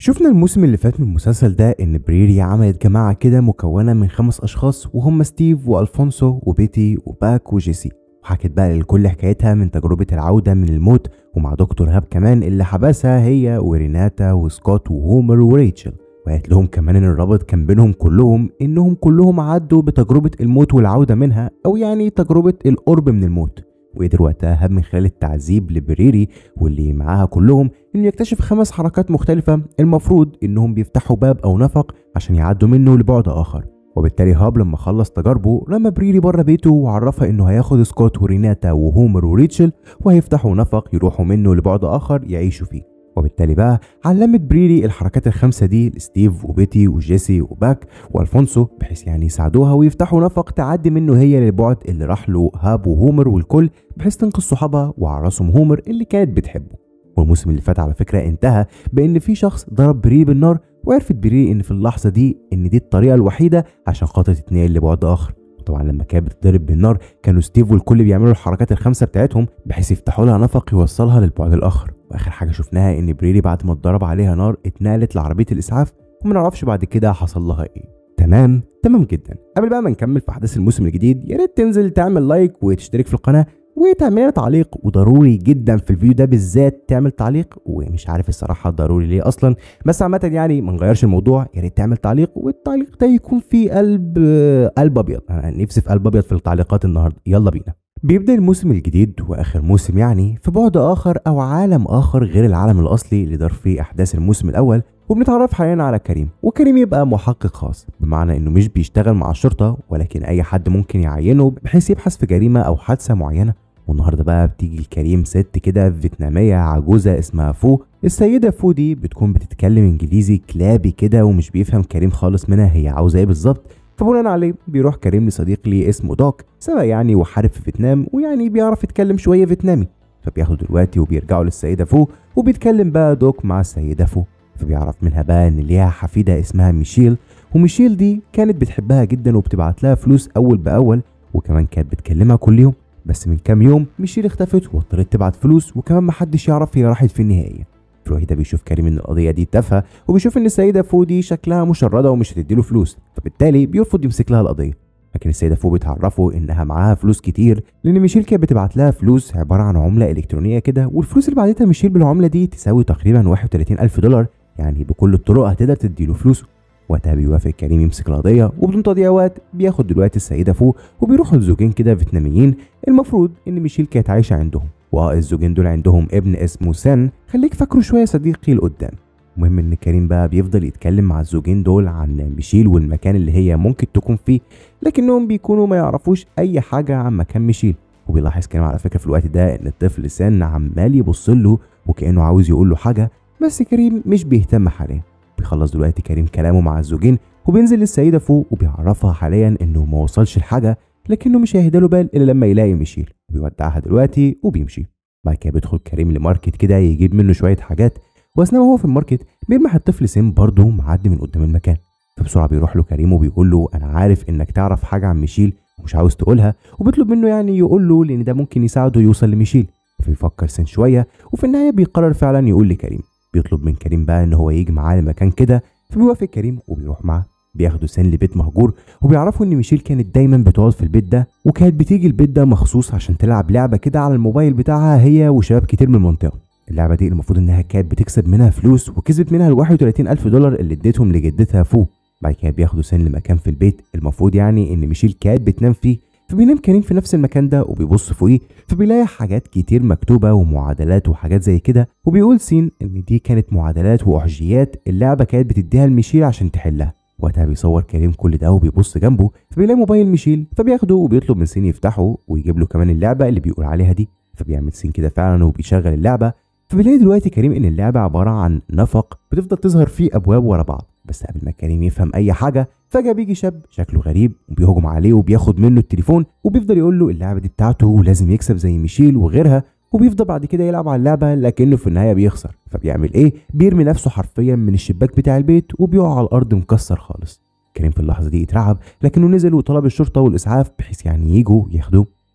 شفنا الموسم اللي فات من المسلسل ده ان بريري عملت جماعة كده مكونة من خمس اشخاص وهم ستيف والفونسو وبيتي وباك وجيسي وحكت بقى لكل حكايتها من تجربة العودة من الموت ومع دكتور هاب كمان اللي حبسها هي وريناتا وسكوت وهومر وريتشل وقالت لهم كمان ان الرابط كان بينهم كلهم انهم كلهم عدوا بتجربة الموت والعودة منها او يعني تجربة القرب من الموت وقدر وقتها هاب من خلال التعذيب لبريري واللي معاها كلهم انه يكتشف خمس حركات مختلفة المفروض انهم بيفتحوا باب او نفق عشان يعدوا منه لبعد اخر وبالتالي هاب لما خلص تجاربه رمى بريري بره بيته وعرفها انه هياخد سكوت وريناتا وهومر وريتشل وهيفتحوا نفق يروحوا منه لبعد اخر يعيشوا فيه وبالتالي بقى علمت بريري الحركات الخمسة دي لستيف وبيتي وجيسي وباك والفونسو بحيث يعني يساعدوها ويفتحوا نفق تعدي منه هي للبعد اللي راح له هاب وهومر والكل بحيث تنقذ صحابها وعرسهم هومر اللي كانت بتحبه والموسم اللي فات على فكرة انتهى بان في شخص ضرب بريري بالنار وعرفت بريري ان في اللحظة دي ان دي الطريقة الوحيدة عشان خاطر تتنقل لبعد اخر طبعا لما كانت بتضرب بالنار كانوا ستيف والكل بيعملوا الحركات الخمسه بتاعتهم بحيث يفتحوا لها نفق يوصلها للبعد الاخر واخر حاجه شفناها ان بريري بعد ما اتضرب عليها نار اتنقلت لعربيه الاسعاف وما نعرفش بعد كده حصل لها ايه تمام تمام جدا قبل بقى ما نكمل في احداث الموسم الجديد يا ريت تنزل تعمل لايك وتشترك في القناه وتعمل لنا تعليق وضروري جدا في الفيديو ده بالذات تعمل تعليق ومش عارف الصراحه ضروري ليه اصلا بس عامه يعني ما نغيرش الموضوع يا ريت تعمل تعليق والتعليق ده يكون فيه قلب قلب ابيض انا نفسي في قلب ابيض في التعليقات النهارده يلا بينا بيبدا الموسم الجديد واخر موسم يعني في بعد اخر او عالم اخر غير العالم الاصلي اللي دار فيه احداث الموسم الاول وبنتعرف حاليا على كريم وكريم يبقى محقق خاص بمعنى انه مش بيشتغل مع الشرطه ولكن اي حد ممكن يعينه بحيث يبحث في جريمه او حادثه معينه والنهارده بقى بتيجي الكريم ست كده فيتناميه عجوزه اسمها فو السيده فو دي بتكون بتتكلم انجليزي كلابي كده ومش بيفهم كريم خالص منها هي عاوزه ايه بالظبط فبناء عليه بيروح كريم لصديق ليه اسمه دوك سبق يعني وحارب في فيتنام ويعني بيعرف يتكلم شويه فيتنامي فبياخدوا دلوقتي وبيرجعوا للسيده فو وبيتكلم بقى دوك مع السيده فو فبيعرف منها بقى ان ليها حفيده اسمها ميشيل وميشيل دي كانت بتحبها جدا وبتبعت لها فلوس اول باول وكمان كانت بتكلمها كل يوم بس من كام يوم ميشيل اختفت واضطرت تبعت فلوس وكمان محدش يعرف هي راحت فين نهائيا في الوقت ده بيشوف كريم ان القضيه دي تافهه وبيشوف ان السيده فو دي شكلها مشرده ومش هتديله فلوس فبالتالي بيرفض يمسك لها القضيه لكن السيده فو بتعرفه انها معاها فلوس كتير لان ميشيل كانت بتبعت لها فلوس عباره عن عمله الكترونيه كده والفلوس اللي بعتها ميشيل بالعمله دي تساوي تقريبا 31 الف دولار يعني بكل الطرق هتقدر تديله فلوسه وقتها بيوافق كريم يمسك القضيه وبدون تضييع وقت بياخد دلوقتي السيده فو وبيروحوا الزوجين كده فيتناميين المفروض ان ميشيل كانت عايشه عندهم واه الزوجين دول عندهم ابن اسمه سان خليك فاكره شويه صديقي لقدام المهم ان كريم بقى بيفضل يتكلم مع الزوجين دول عن ميشيل والمكان اللي هي ممكن تكون فيه لكنهم بيكونوا ما يعرفوش اي حاجه عن مكان ميشيل وبيلاحظ كريم على فكره في الوقت ده ان الطفل سان عمال يبص له وكانه عاوز يقول له حاجه بس كريم مش بيهتم حاليا بيخلص دلوقتي كريم كلامه مع الزوجين وبينزل للسيده فوق وبيعرفها حاليا انه ما وصلش لحاجه لكنه مش هيهدى له بال الا لما يلاقي ميشيل وبيودعها دلوقتي وبيمشي بعد كده بيدخل كريم لماركت كده يجيب منه شويه حاجات واثناء ما هو في الماركت بيلمح الطفل سيم برضه معدي من قدام المكان فبسرعه بيروح له كريم وبيقول له انا عارف انك تعرف حاجه عن ميشيل ومش عاوز تقولها وبيطلب منه يعني يقول له لان ده ممكن يساعده يوصل لميشيل فبيفكر سين شويه وفي النهايه بيقرر فعلا يقول لكريم بيطلب من كريم بقى ان هو يجي معاه لمكان كده فبيوافق كريم وبيروح معاه بياخدوا سين لبيت مهجور وبيعرفوا ان ميشيل كانت دايما بتقعد في البيت ده وكانت بتيجي البيت ده مخصوص عشان تلعب لعبه كده على الموبايل بتاعها هي وشباب كتير من المنطقه اللعبه دي المفروض انها كانت بتكسب منها فلوس وكسبت منها ال 31 الف دولار اللي اديتهم لجدتها فو بعد كده بياخدوا سين لمكان في البيت المفروض يعني ان ميشيل كانت بتنام فيه فبينام كريم في نفس المكان ده وبيبص فوقيه فبيلاقي حاجات كتير مكتوبة ومعادلات وحاجات زي كده وبيقول سين ان دي كانت معادلات واحجيات اللعبة كانت بتديها لميشيل عشان تحلها وقتها بيصور كريم كل ده وبيبص جنبه فبيلاقي موبايل ميشيل فبياخده وبيطلب من سين يفتحه ويجيب له كمان اللعبة اللي بيقول عليها دي فبيعمل سين كده فعلا وبيشغل اللعبة فبيلاقي دلوقتي كريم ان اللعبة عبارة عن نفق بتفضل تظهر فيه ابواب ورا بعض بس قبل ما كريم يفهم اي حاجه فجاه بيجي شاب شكله غريب وبيهجم عليه وبياخد منه التليفون وبيفضل يقول له اللعبه دي بتاعته ولازم يكسب زي ميشيل وغيرها وبيفضل بعد كده يلعب على اللعبه لكنه في النهايه بيخسر فبيعمل ايه بيرمي نفسه حرفيا من الشباك بتاع البيت وبيقع على الارض مكسر خالص كريم في اللحظه دي اترعب لكنه نزل وطلب الشرطه والاسعاف بحيث يعني يجوا ياخدوه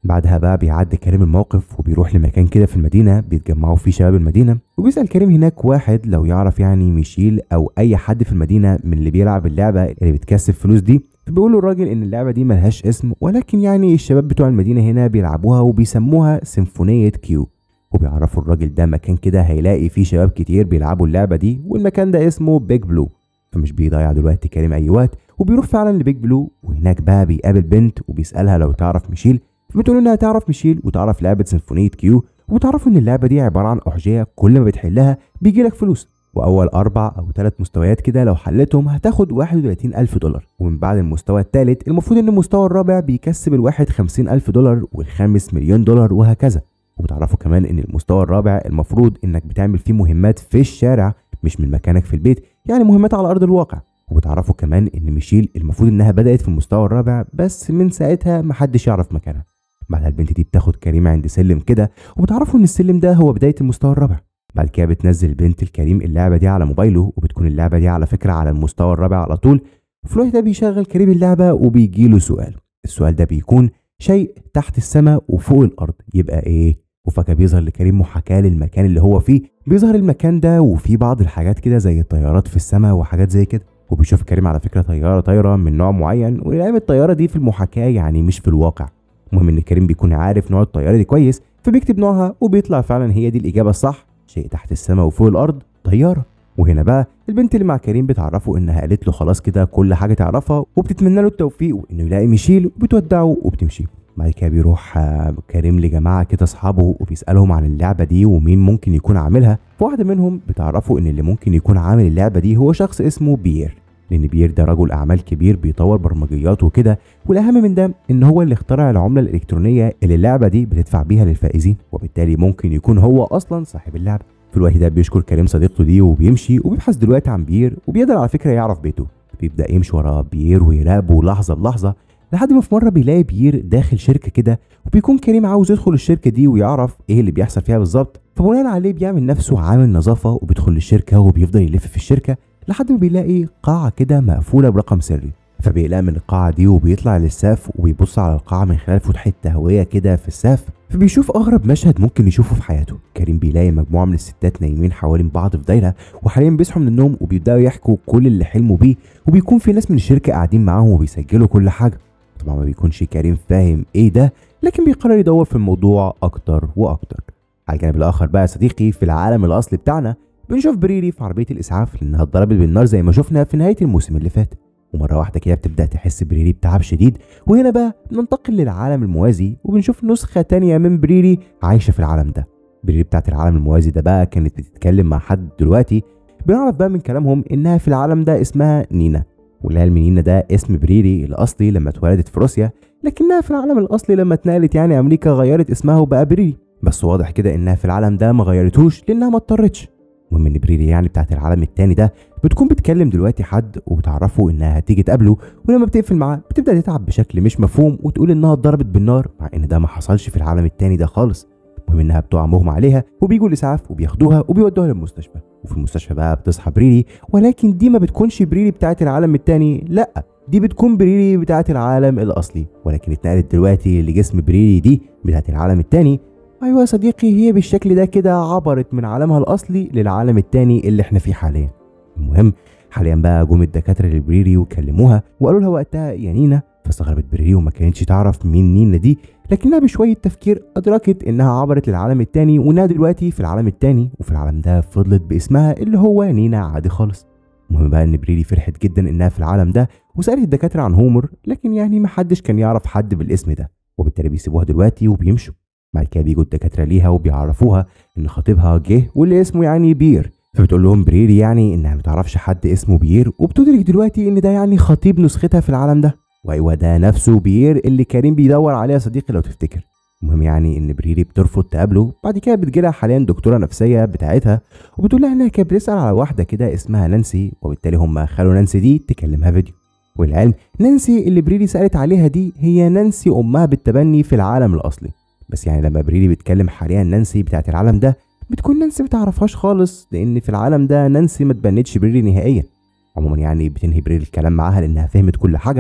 بعدها بقى بيعدي كريم الموقف وبيروح لمكان كده في المدينة بيتجمعوا فيه شباب المدينة وبيسأل كريم هناك واحد لو يعرف يعني ميشيل أو أي حد في المدينة من اللي بيلعب اللعبة اللي بتكسب فلوس دي فبيقول له الراجل إن اللعبة دي ملهاش اسم ولكن يعني الشباب بتوع المدينة هنا بيلعبوها وبيسموها سيمفونية كيو وبيعرفوا الراجل ده مكان كده هيلاقي فيه شباب كتير بيلعبوا اللعبة دي والمكان ده اسمه بيج بلو فمش بيضيع دلوقتي كريم أي وقت وبيروح فعلا لبيج بلو وهناك بقى بيقابل بنت وبيسألها لو تعرف ميشيل فبتقول انها تعرف ميشيل وتعرف لعبه سيمفونيه كيو وتعرفوا ان اللعبه دي عباره عن احجيه كل ما بتحلها بيجي لك فلوس واول اربع او ثلاث مستويات كده لو حلتهم هتاخد 31 الف دولار ومن بعد المستوى الثالث المفروض ان المستوى الرابع بيكسب الواحد 50 الف دولار والخامس مليون دولار وهكذا وبتعرفوا كمان ان المستوى الرابع المفروض انك بتعمل فيه مهمات في الشارع مش من مكانك في البيت يعني مهمات على ارض الواقع وبتعرفوا كمان ان ميشيل المفروض انها بدات في المستوى الرابع بس من ساعتها محدش يعرف مكانها بعدها البنت دي بتاخد كريم عند سلم كده وبتعرفوا ان السلم ده هو بدايه المستوى الرابع بعد كده بتنزل البنت الكريم اللعبه دي على موبايله وبتكون اللعبه دي على فكره على المستوى الرابع على طول وفي الوقت ده بيشغل كريم اللعبه وبيجي له سؤال السؤال ده بيكون شيء تحت السماء وفوق الارض يبقى ايه وفجاه بيظهر لكريم محاكاه للمكان اللي هو فيه بيظهر المكان ده وفيه بعض الحاجات كده زي الطيارات في السماء وحاجات زي كده وبيشوف كريم على فكره طياره طايره من نوع معين ولعب الطياره دي في المحاكاه يعني مش في الواقع المهم ان كريم بيكون عارف نوع الطياره دي كويس فبيكتب نوعها وبيطلع فعلا هي دي الاجابه الصح شيء تحت السماء وفوق الارض طياره وهنا بقى البنت اللي مع كريم بتعرفه انها قالت له خلاص كده كل حاجه تعرفها وبتتمنى له التوفيق وانه يلاقي ميشيل وبتودعه وبتمشي بعد كده بيروح كريم لجماعه كده اصحابه وبيسالهم عن اللعبه دي ومين ممكن يكون عاملها فواحده منهم بتعرفه ان اللي ممكن يكون عامل اللعبه دي هو شخص اسمه بيير لان بيير ده رجل اعمال كبير بيطور برمجيات وكده والاهم من ده ان هو اللي اخترع العمله الالكترونيه اللي اللعبه دي بتدفع بيها للفائزين وبالتالي ممكن يكون هو اصلا صاحب اللعبه في الوقت ده بيشكر كريم صديقته دي وبيمشي وبيبحث دلوقتي عن بيير وبيقدر على فكره يعرف بيته بيبدا يمشي ورا بيير ويراقبه لحظه بلحظه لحد ما في مره بيلاقي بيير داخل شركه كده وبيكون كريم عاوز يدخل الشركه دي ويعرف ايه اللي بيحصل فيها بالظبط فبناء عليه بيعمل نفسه عامل نظافه وبيدخل الشركه وبيفضل يلف في الشركه لحد ما بيلاقي قاعة كده مقفولة برقم سري فبيقلق من القاعة دي وبيطلع للسقف وبيبص على القاعة من خلال فتحة تهوية كده في السقف فبيشوف أغرب مشهد ممكن يشوفه في حياته كريم بيلاقي مجموعة من الستات نايمين حوالين بعض في دايرة وحاليا بيصحوا من النوم وبيبدأوا يحكوا كل اللي حلموا بيه وبيكون في ناس من الشركة قاعدين معاهم وبيسجلوا كل حاجة طبعا ما بيكونش كريم فاهم ايه ده لكن بيقرر يدور في الموضوع أكتر وأكتر على الجانب الآخر بقى يا صديقي في العالم الأصلي بتاعنا بنشوف بريري في عربيه الاسعاف لانها اتضربت بالنار زي ما شفنا في نهايه الموسم اللي فات ومره واحده كده بتبدا تحس بريري بتعب شديد وهنا بقى بننتقل للعالم الموازي وبنشوف نسخه تانية من بريري عايشه في العالم ده بريري بتاعت العالم الموازي ده بقى كانت بتتكلم مع حد دلوقتي بنعرف بقى من كلامهم انها في العالم ده اسمها نينا والعلم نينا ده اسم بريري الاصلي لما اتولدت في روسيا لكنها في العالم الاصلي لما اتنقلت يعني امريكا غيرت اسمها وبقى بريري بس واضح كده انها في العالم ده ما غيرتوش لانها ما اضطرتش المهم ان بريري يعني بتاعت العالم التاني ده بتكون بتكلم دلوقتي حد وبتعرفه انها هتيجي تقابله ولما بتقفل معاه بتبدا تتعب بشكل مش مفهوم وتقول انها اتضربت بالنار مع ان ده ما حصلش في العالم التاني ده خالص المهم انها بتقع مغمى عليها وبيجوا الاسعاف وبياخدوها وبيودوها للمستشفى وفي المستشفى بقى بتصحى بريري ولكن دي ما بتكونش بريري بتاعت العالم التاني لا دي بتكون بريري بتاعت العالم الاصلي ولكن اتنقلت دلوقتي لجسم بريري دي بتاعت العالم التاني ايوه يا صديقي هي بالشكل ده كده عبرت من عالمها الاصلي للعالم التاني اللي احنا فيه حاليا المهم حاليا بقى جم الدكاتره لبريري وكلموها وقالوا لها وقتها يا نينا فاستغربت بريري وما كانتش تعرف مين نينا دي لكنها بشويه تفكير ادركت انها عبرت للعالم التاني وانها دلوقتي في العالم التاني وفي العالم ده فضلت باسمها اللي هو نينا عادي خالص المهم بقى ان بريري فرحت جدا انها في العالم ده وسالت الدكاتره عن هومر لكن يعني محدش كان يعرف حد بالاسم ده وبالتالي بيسيبوها دلوقتي وبيمشوا بعد كده بيجوا الدكاتره ليها وبيعرفوها ان خطيبها جه واللي اسمه يعني بير فبتقول لهم بريري يعني انها ما تعرفش حد اسمه بير وبتدرك دلوقتي ان ده يعني خطيب نسختها في العالم ده وايوه ده نفسه بير اللي كريم بيدور عليه يا صديقي لو تفتكر المهم يعني ان بريري بترفض تقابله بعد كده بتجيلها حاليا دكتوره نفسيه بتاعتها وبتقول لها انها كانت بتسال على واحده كده اسمها نانسي وبالتالي هم خلوا نانسي دي تكلمها فيديو والعلم نانسي اللي بريري سالت عليها دي هي نانسي امها بالتبني في العالم الاصلي بس يعني لما بريري بتكلم حاليا نانسي بتاعت العالم ده بتكون نانسي متعرفهاش خالص لان في العالم ده نانسي ما تبنتش بريري نهائيا عموما يعني بتنهي بريري الكلام معاها لانها فهمت كل حاجه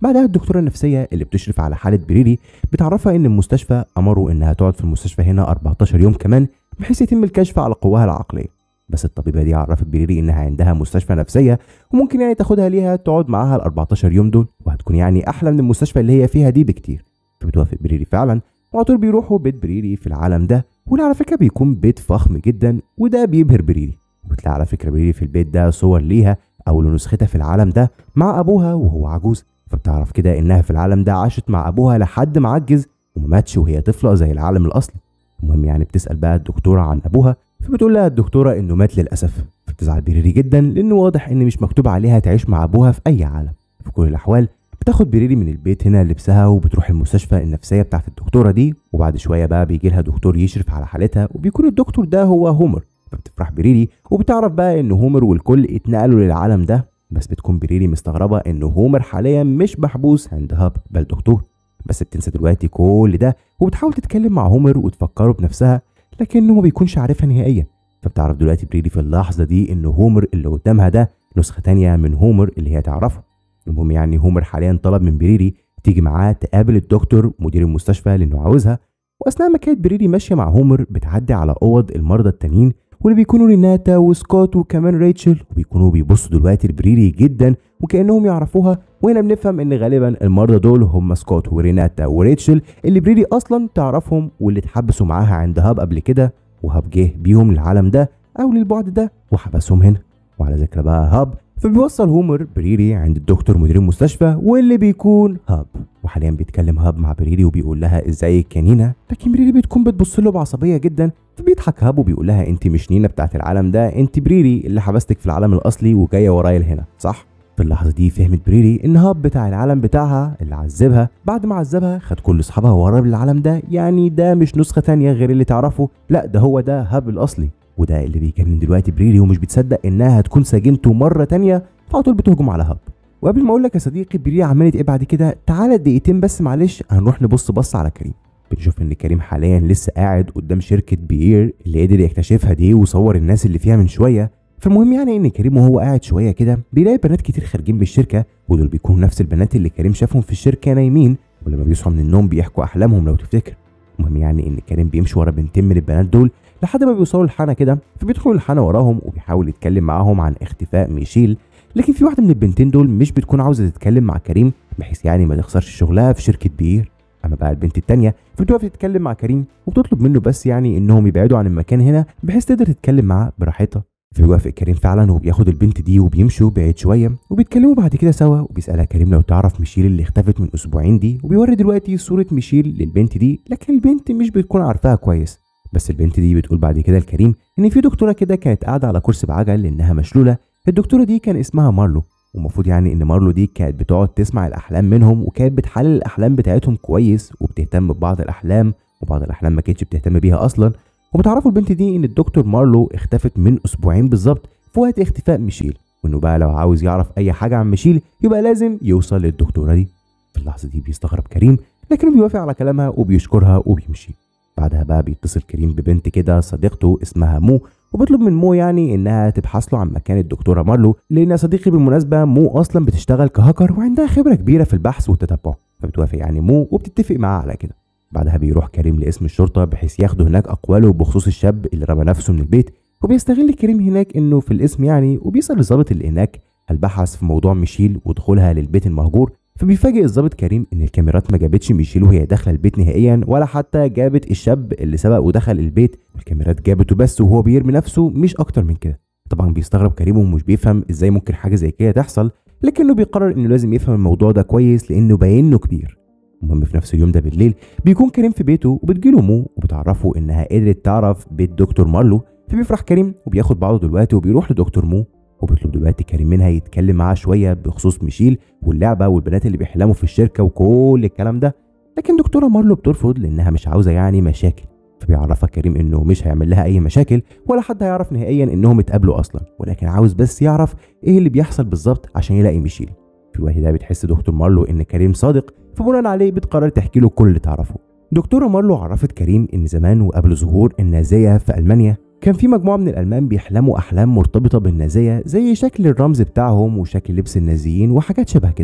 بعدها الدكتوره النفسيه اللي بتشرف على حاله بريري بتعرفها ان المستشفى امروا انها تقعد في المستشفى هنا 14 يوم كمان بحيث يتم الكشف على قواها العقليه بس الطبيبه دي عرفت بريري انها عندها مستشفى نفسيه وممكن يعني تاخدها ليها تقعد معاها ال 14 يوم دول وهتكون يعني احلى من المستشفى اللي هي فيها دي بكتير فبتوافق بريري فعلا وعلى طول بيروحوا بيت بريري في العالم ده واللي على فكره بيكون بيت فخم جدا وده بيبهر بريري وبتلاقي على فكره بريري في البيت ده صور ليها او لنسختها في العالم ده مع ابوها وهو عجوز فبتعرف كده انها في العالم ده عاشت مع ابوها لحد ما عجز وما ماتش وهي طفله زي العالم الاصلي المهم يعني بتسال بقى الدكتوره عن ابوها فبتقول لها الدكتوره انه مات للاسف فبتزعل بريري جدا لانه واضح ان مش مكتوب عليها تعيش مع ابوها في اي عالم في كل الاحوال بتاخد بريري من البيت هنا لبسها وبتروح المستشفى النفسيه بتاعت الدكتوره دي وبعد شويه بقى بيجي لها دكتور يشرف على حالتها وبيكون الدكتور ده هو هومر فبتفرح بريري وبتعرف بقى ان هومر والكل اتنقلوا للعالم ده بس بتكون بريري مستغربه ان هومر حاليا مش محبوس عند هاب بل دكتور بس بتنسى دلوقتي كل ده وبتحاول تتكلم مع هومر وتفكره بنفسها لكنه ما بيكونش عارفها نهائيا فبتعرف دلوقتي بريري في اللحظه دي ان هومر اللي قدامها ده نسخه تانية من هومر اللي هي تعرفه المهم يعني هومر حاليا طلب من بريري تيجي معاه تقابل الدكتور مدير المستشفى لانه عاوزها واثناء ما كانت بريري ماشيه مع هومر بتعدي على اوض المرضى التانيين واللي بيكونوا ريناتا وسكوت وكمان ريتشل وبيكونوا بيبصوا دلوقتي لبريري جدا وكانهم يعرفوها وهنا بنفهم ان غالبا المرضى دول هم سكوت وريناتا وريتشل اللي بريري اصلا تعرفهم واللي اتحبسوا معاها عند هاب قبل كده وهاب جه بيهم للعالم ده او للبعد ده وحبسهم هنا وعلى ذكر بقى هاب فبيوصل هومر بريري عند الدكتور مدير المستشفى واللي بيكون هاب وحاليا بيتكلم هاب مع بريري وبيقول لها ازيك يا نينا لكن بريري بتكون بتبص له بعصبيه جدا فبيضحك هاب وبيقول لها انت مش نينا بتاعت العالم ده انت بريري اللي حبستك في العالم الاصلي وجايه ورايا لهنا صح في اللحظه دي فهمت بريري ان هاب بتاع العالم بتاعها اللي عذبها بعد ما عذبها خد كل اصحابها ورا للعالم ده يعني ده مش نسخه تانية غير اللي تعرفه لا ده هو ده هاب الاصلي وده اللي بيجنن دلوقتي بريري ومش بتصدق انها هتكون سجنته مره تانية فعلى طول بتهجم على هاب وقبل ما اقول لك يا صديقي بريري عملت ايه بعد كده تعالى دقيقتين بس معلش هنروح نبص بص على كريم بنشوف ان كريم حاليا لسه قاعد قدام شركه بيير اللي قدر يكتشفها دي وصور الناس اللي فيها من شويه فالمهم يعني ان كريم وهو قاعد شويه كده بيلاقي بنات كتير خارجين من الشركه ودول بيكونوا نفس البنات اللي كريم شافهم في الشركه نايمين ولما بيصحوا من النوم بيحكوا احلامهم لو تفتكر المهم يعني ان كريم بيمشي ورا بنتين من البنات دول لحد ما بيوصلوا الحانه كده فبيدخلوا الحانه وراهم وبيحاول يتكلم معاهم عن اختفاء ميشيل لكن في واحده من البنتين دول مش بتكون عاوزه تتكلم مع كريم بحيث يعني ما تخسرش شغلها في شركه بير اما بقى البنت التانية فبتوقف تتكلم مع كريم وبتطلب منه بس يعني انهم يبعدوا عن المكان هنا بحيث تقدر تتكلم معاه براحتها فبيوافق كريم فعلا وبياخد البنت دي وبيمشوا بعيد شويه وبيتكلموا بعد كده سوا وبيسالها كريم لو تعرف ميشيل اللي اختفت من اسبوعين دي وبيوري دلوقتي صوره ميشيل للبنت دي لكن البنت مش بتكون عارفاها كويس بس البنت دي بتقول بعد كده لكريم ان في دكتوره كده كانت قاعده على كرسي بعجل لانها مشلوله الدكتوره دي كان اسمها مارلو ومفروض يعني ان مارلو دي كانت بتقعد تسمع الاحلام منهم وكانت بتحلل الاحلام بتاعتهم كويس وبتهتم ببعض الاحلام وبعض الاحلام ما كانتش بتهتم بيها اصلا وبتعرفوا البنت دي ان الدكتور مارلو اختفت من اسبوعين بالظبط في وقت اختفاء ميشيل وانه بقى لو عاوز يعرف اي حاجه عن ميشيل يبقى لازم يوصل للدكتوره دي في اللحظه دي بيستغرب كريم لكنه بيوافق على كلامها وبيشكرها وبيمشي بعدها بقى بيتصل كريم ببنت كده صديقته اسمها مو وبيطلب من مو يعني انها تبحث له عن مكان الدكتوره مارلو لان يا صديقي بالمناسبه مو اصلا بتشتغل كهاكر وعندها خبره كبيره في البحث والتتبع فبتوافق يعني مو وبتتفق معاه على كده بعدها بيروح كريم لاسم الشرطه بحيث ياخدوا هناك اقواله بخصوص الشاب اللي رمى نفسه من البيت وبيستغل كريم هناك انه في الاسم يعني وبيسال الضابط اللي هناك هل بحث في موضوع ميشيل ودخولها للبيت المهجور فبيفاجئ الضابط كريم ان الكاميرات ما جابتش ميشيل وهي داخله البيت نهائيا ولا حتى جابت الشاب اللي سبق ودخل البيت والكاميرات جابته بس وهو بيرمي نفسه مش اكتر من كده طبعا بيستغرب كريم ومش بيفهم ازاي ممكن حاجه زي كده تحصل لكنه بيقرر انه لازم يفهم الموضوع ده كويس لانه باين له كبير المهم في نفس اليوم ده بالليل بيكون كريم في بيته وبتجيله مو وبتعرفه انها قدرت تعرف بيت دكتور مارلو فبيفرح كريم وبياخد بعضه دلوقتي وبيروح لدكتور مو وبيطلب دلوقتي كريم منها يتكلم معاها شويه بخصوص ميشيل واللعبه والبنات اللي بيحلموا في الشركه وكل الكلام ده لكن دكتوره مارلو بترفض لانها مش عاوزه يعني مشاكل فبيعرفها كريم انه مش هيعمل لها اي مشاكل ولا حد هيعرف نهائيا انهم اتقابلوا اصلا ولكن عاوز بس يعرف ايه اللي بيحصل بالظبط عشان يلاقي ميشيل في الوقت ده بتحس دكتور مارلو ان كريم صادق فبناء عليه بتقرر تحكي له كل اللي تعرفه دكتوره مارلو عرفت كريم ان زمان وقبل ظهور النازيه في المانيا كان في مجموعة من الألمان بيحلموا أحلام مرتبطة بالنازية زي شكل الرمز بتاعهم وشكل لبس النازيين وحاجات شبه كده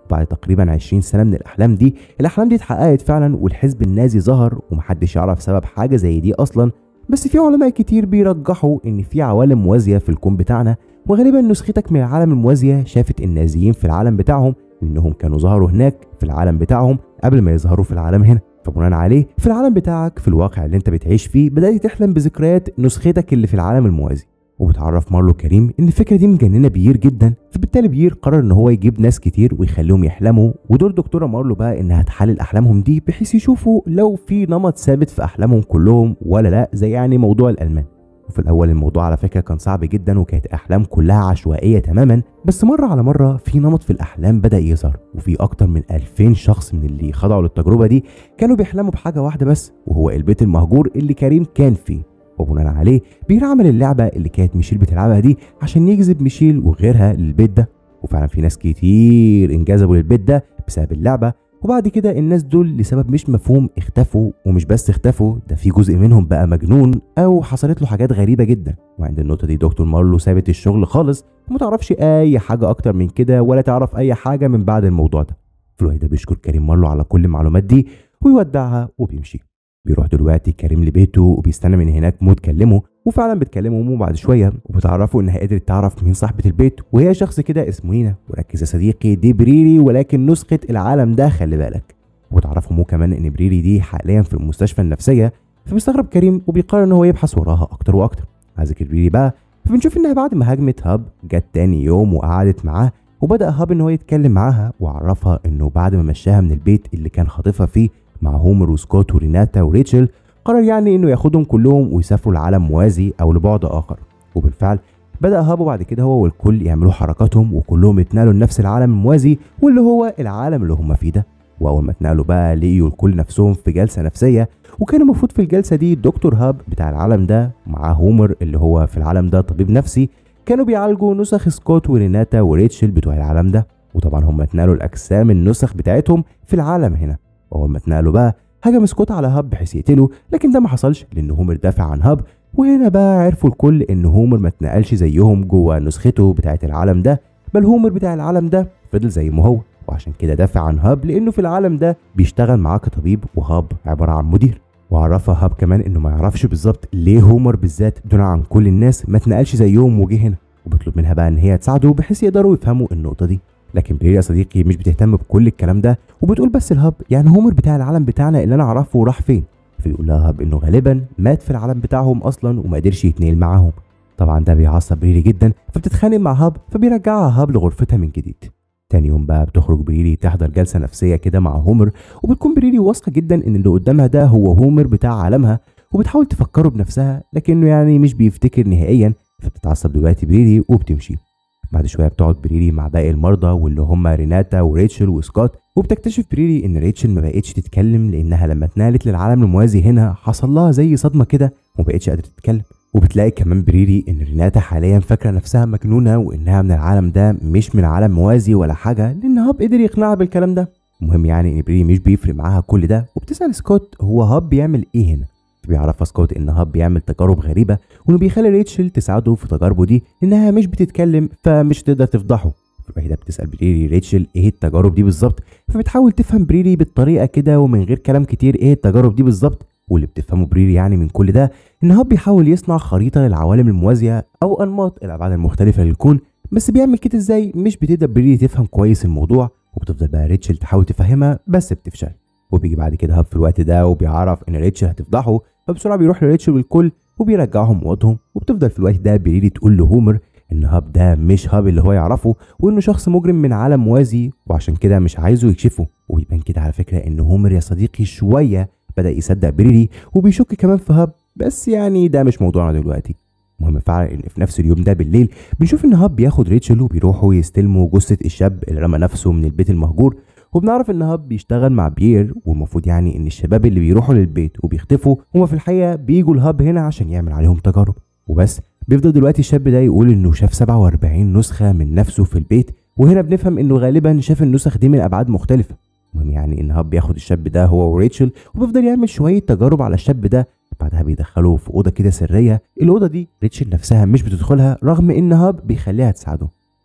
بعد تقريبا 20 سنه من الاحلام دي الاحلام دي اتحققت فعلا والحزب النازي ظهر ومحدش يعرف سبب حاجه زي دي اصلا بس في علماء كتير بيرجحوا ان في عوالم موازيه في الكون بتاعنا وغالبا نسختك من العالم الموازيه شافت النازيين في العالم بتاعهم لانهم كانوا ظهروا هناك في العالم بتاعهم قبل ما يظهروا في العالم هنا فبناء عليه في العالم بتاعك في الواقع اللي انت بتعيش فيه بدات تحلم بذكريات نسختك اللي في العالم الموازي وبتعرف مارلو كريم ان الفكره دي مجننه بيير جدا فبالتالي بيير قرر ان هو يجيب ناس كتير ويخليهم يحلموا ودور دكتوره مارلو بقى انها تحلل احلامهم دي بحيث يشوفوا لو في نمط ثابت في احلامهم كلهم ولا لا زي يعني موضوع الالمان وفي الاول الموضوع على فكره كان صعب جدا وكانت احلام كلها عشوائيه تماما بس مره على مره في نمط في الاحلام بدا يظهر وفي اكتر من 2000 شخص من اللي خضعوا للتجربه دي كانوا بيحلموا بحاجه واحده بس وهو البيت المهجور اللي كريم كان فيه وبناء عليه بير عمل اللعبه اللي كانت ميشيل بتلعبها دي عشان يجذب ميشيل وغيرها للبيت ده وفعلا في ناس كتير انجذبوا للبيت ده بسبب اللعبه وبعد كده الناس دول لسبب مش مفهوم اختفوا ومش بس اختفوا ده في جزء منهم بقى مجنون او حصلت له حاجات غريبه جدا وعند النقطه دي دكتور مارلو سابت الشغل خالص وما تعرفش اي حاجه اكتر من كده ولا تعرف اي حاجه من بعد الموضوع ده فلويدا ده بيشكر كريم مارلو على كل المعلومات دي ويودعها وبيمشي بيروح دلوقتي كريم لبيته وبيستنى من هناك مو تكلمه وفعلا بتكلمه مو بعد شويه وبتعرفوا انها قدرت تعرف مين صاحبه البيت وهي شخص كده اسمه نينا وركز يا صديقي دي بريري ولكن نسخه العالم ده خلي بالك وبتعرفوا مو كمان ان بريري دي حاليا في المستشفى النفسيه فبيستغرب كريم وبيقرر ان هو يبحث وراها اكتر واكتر عايز بريري بقى فبنشوف انها بعد ما هاجمت هاب جت تاني يوم وقعدت معاه وبدا هاب ان هو يتكلم معاها وعرفها انه بعد ما مشاها من البيت اللي كان خاطفها فيه مع هومر وسكوت وريناتا وريتشل قرر يعني انه ياخدهم كلهم ويسافروا لعالم موازي او لبعد اخر وبالفعل بدأ هابو بعد كده هو والكل يعملوا حركاتهم وكلهم يتنقلوا لنفس العالم الموازي واللي هو العالم اللي هم فيه ده واول ما اتنقلوا بقى لقيوا الكل نفسهم في جلسه نفسيه وكان المفروض في الجلسه دي دكتور هاب بتاع العالم ده مع هومر اللي هو في العالم ده طبيب نفسي كانوا بيعالجوا نسخ سكوت وريناتا وريتشل بتوع العالم ده وطبعا هم اتنقلوا الاجسام النسخ بتاعتهم في العالم هنا واول ما اتنقلوا بقى هجم سكوت على هاب بحيث يقتله لكن ده ما حصلش لان هومر دافع عن هاب وهنا بقى عرفوا الكل ان هومر ما اتنقلش زيهم جوه نسخته بتاعت العالم ده بل هومر بتاع العالم ده فضل زي ما هو وعشان كده دافع عن هاب لانه في العالم ده بيشتغل معاه كطبيب وهاب عباره عن مدير وعرفها هاب كمان انه ما يعرفش بالظبط ليه هومر بالذات دون عن كل الناس ما اتنقلش زيهم وجه هنا وبيطلب منها بقى ان هي تساعده بحيث يقدروا يفهموا النقطه دي لكن برير يا صديقي مش بتهتم بكل الكلام ده وبتقول بس الهاب يعني هومر بتاع العالم بتاعنا اللي انا اعرفه راح فين فيقول لها هاب انه غالبا مات في العالم بتاعهم اصلا وما قدرش يتنقل معاهم طبعا ده بيعصب بريري جدا فبتتخانق مع هاب فبيرجعها هاب لغرفتها من جديد تاني يوم بقى بتخرج بريري تحضر جلسة نفسية كده مع هومر وبتكون بريري واثقة جدا ان اللي قدامها ده هو هومر بتاع عالمها وبتحاول تفكره بنفسها لكنه يعني مش بيفتكر نهائيا فبتتعصب دلوقتي بريري وبتمشي بعد شويه بتقعد بريري مع باقي المرضى واللي هم ريناتا وريتشل وسكوت وبتكتشف بريري ان ريتشل ما بقتش تتكلم لانها لما اتنقلت للعالم الموازي هنا حصل لها زي صدمه كده وما بقتش قادره تتكلم وبتلاقي كمان بريري ان ريناتا حاليا فاكره نفسها مجنونه وانها من العالم ده مش من عالم موازي ولا حاجه لان هاب قدر يقنعها بالكلام ده المهم يعني ان بريري مش بيفرق معاها كل ده وبتسال سكوت هو هاب بيعمل ايه هنا بيعرفها سكوت ان هاب بيعمل تجارب غريبه وانه بيخلي ريتشل تساعده في تجاربه دي انها مش بتتكلم فمش تقدر تفضحه فهي بتسال بريري ريتشل ايه التجارب دي بالظبط فبتحاول تفهم بريري بالطريقه كده ومن غير كلام كتير ايه التجارب دي بالظبط واللي بتفهمه بريري يعني من كل ده ان هاب بيحاول يصنع خريطه للعوالم الموازيه او انماط الابعاد المختلفه للكون بس بيعمل كده ازاي مش بتقدر بريري تفهم كويس الموضوع وبتفضل بقى ريتشل تحاول تفهمها بس بتفشل وبيجي بعد كده هاب في الوقت ده وبيعرف ان ريتشل هتفضحه فبسرعه بيروح لريتشل والكل وبيرجعهم اوضهم وبتفضل في الوقت ده بريري تقول لهومر ان هاب ده مش هاب اللي هو يعرفه وانه شخص مجرم من عالم موازي وعشان كده مش عايزه يكشفه ويبان كده على فكره ان هومر يا صديقي شويه بدا يصدق بريري وبيشك كمان في هاب بس يعني ده مش موضوعنا دلوقتي المهم فعلا ان في نفس اليوم ده بالليل بنشوف ان هاب بياخد ريتشل وبيروحوا يستلموا جثه الشاب اللي رمى نفسه من البيت المهجور وبنعرف ان هاب بيشتغل مع بيير والمفروض يعني ان الشباب اللي بيروحوا للبيت وبيختفوا هما في الحقيقه بيجوا الهاب هنا عشان يعمل عليهم تجارب وبس بيفضل دلوقتي الشاب ده يقول انه شاف 47 نسخه من نفسه في البيت وهنا بنفهم انه غالبا شاف النسخ دي من ابعاد مختلفه المهم يعني ان هاب بياخد الشاب ده هو وريتشل وبيفضل يعمل شويه تجارب على الشاب ده بعدها بيدخله في اوضه كده سريه الاوضه دي ريتشل نفسها مش بتدخلها رغم ان هاب بيخليها تساعده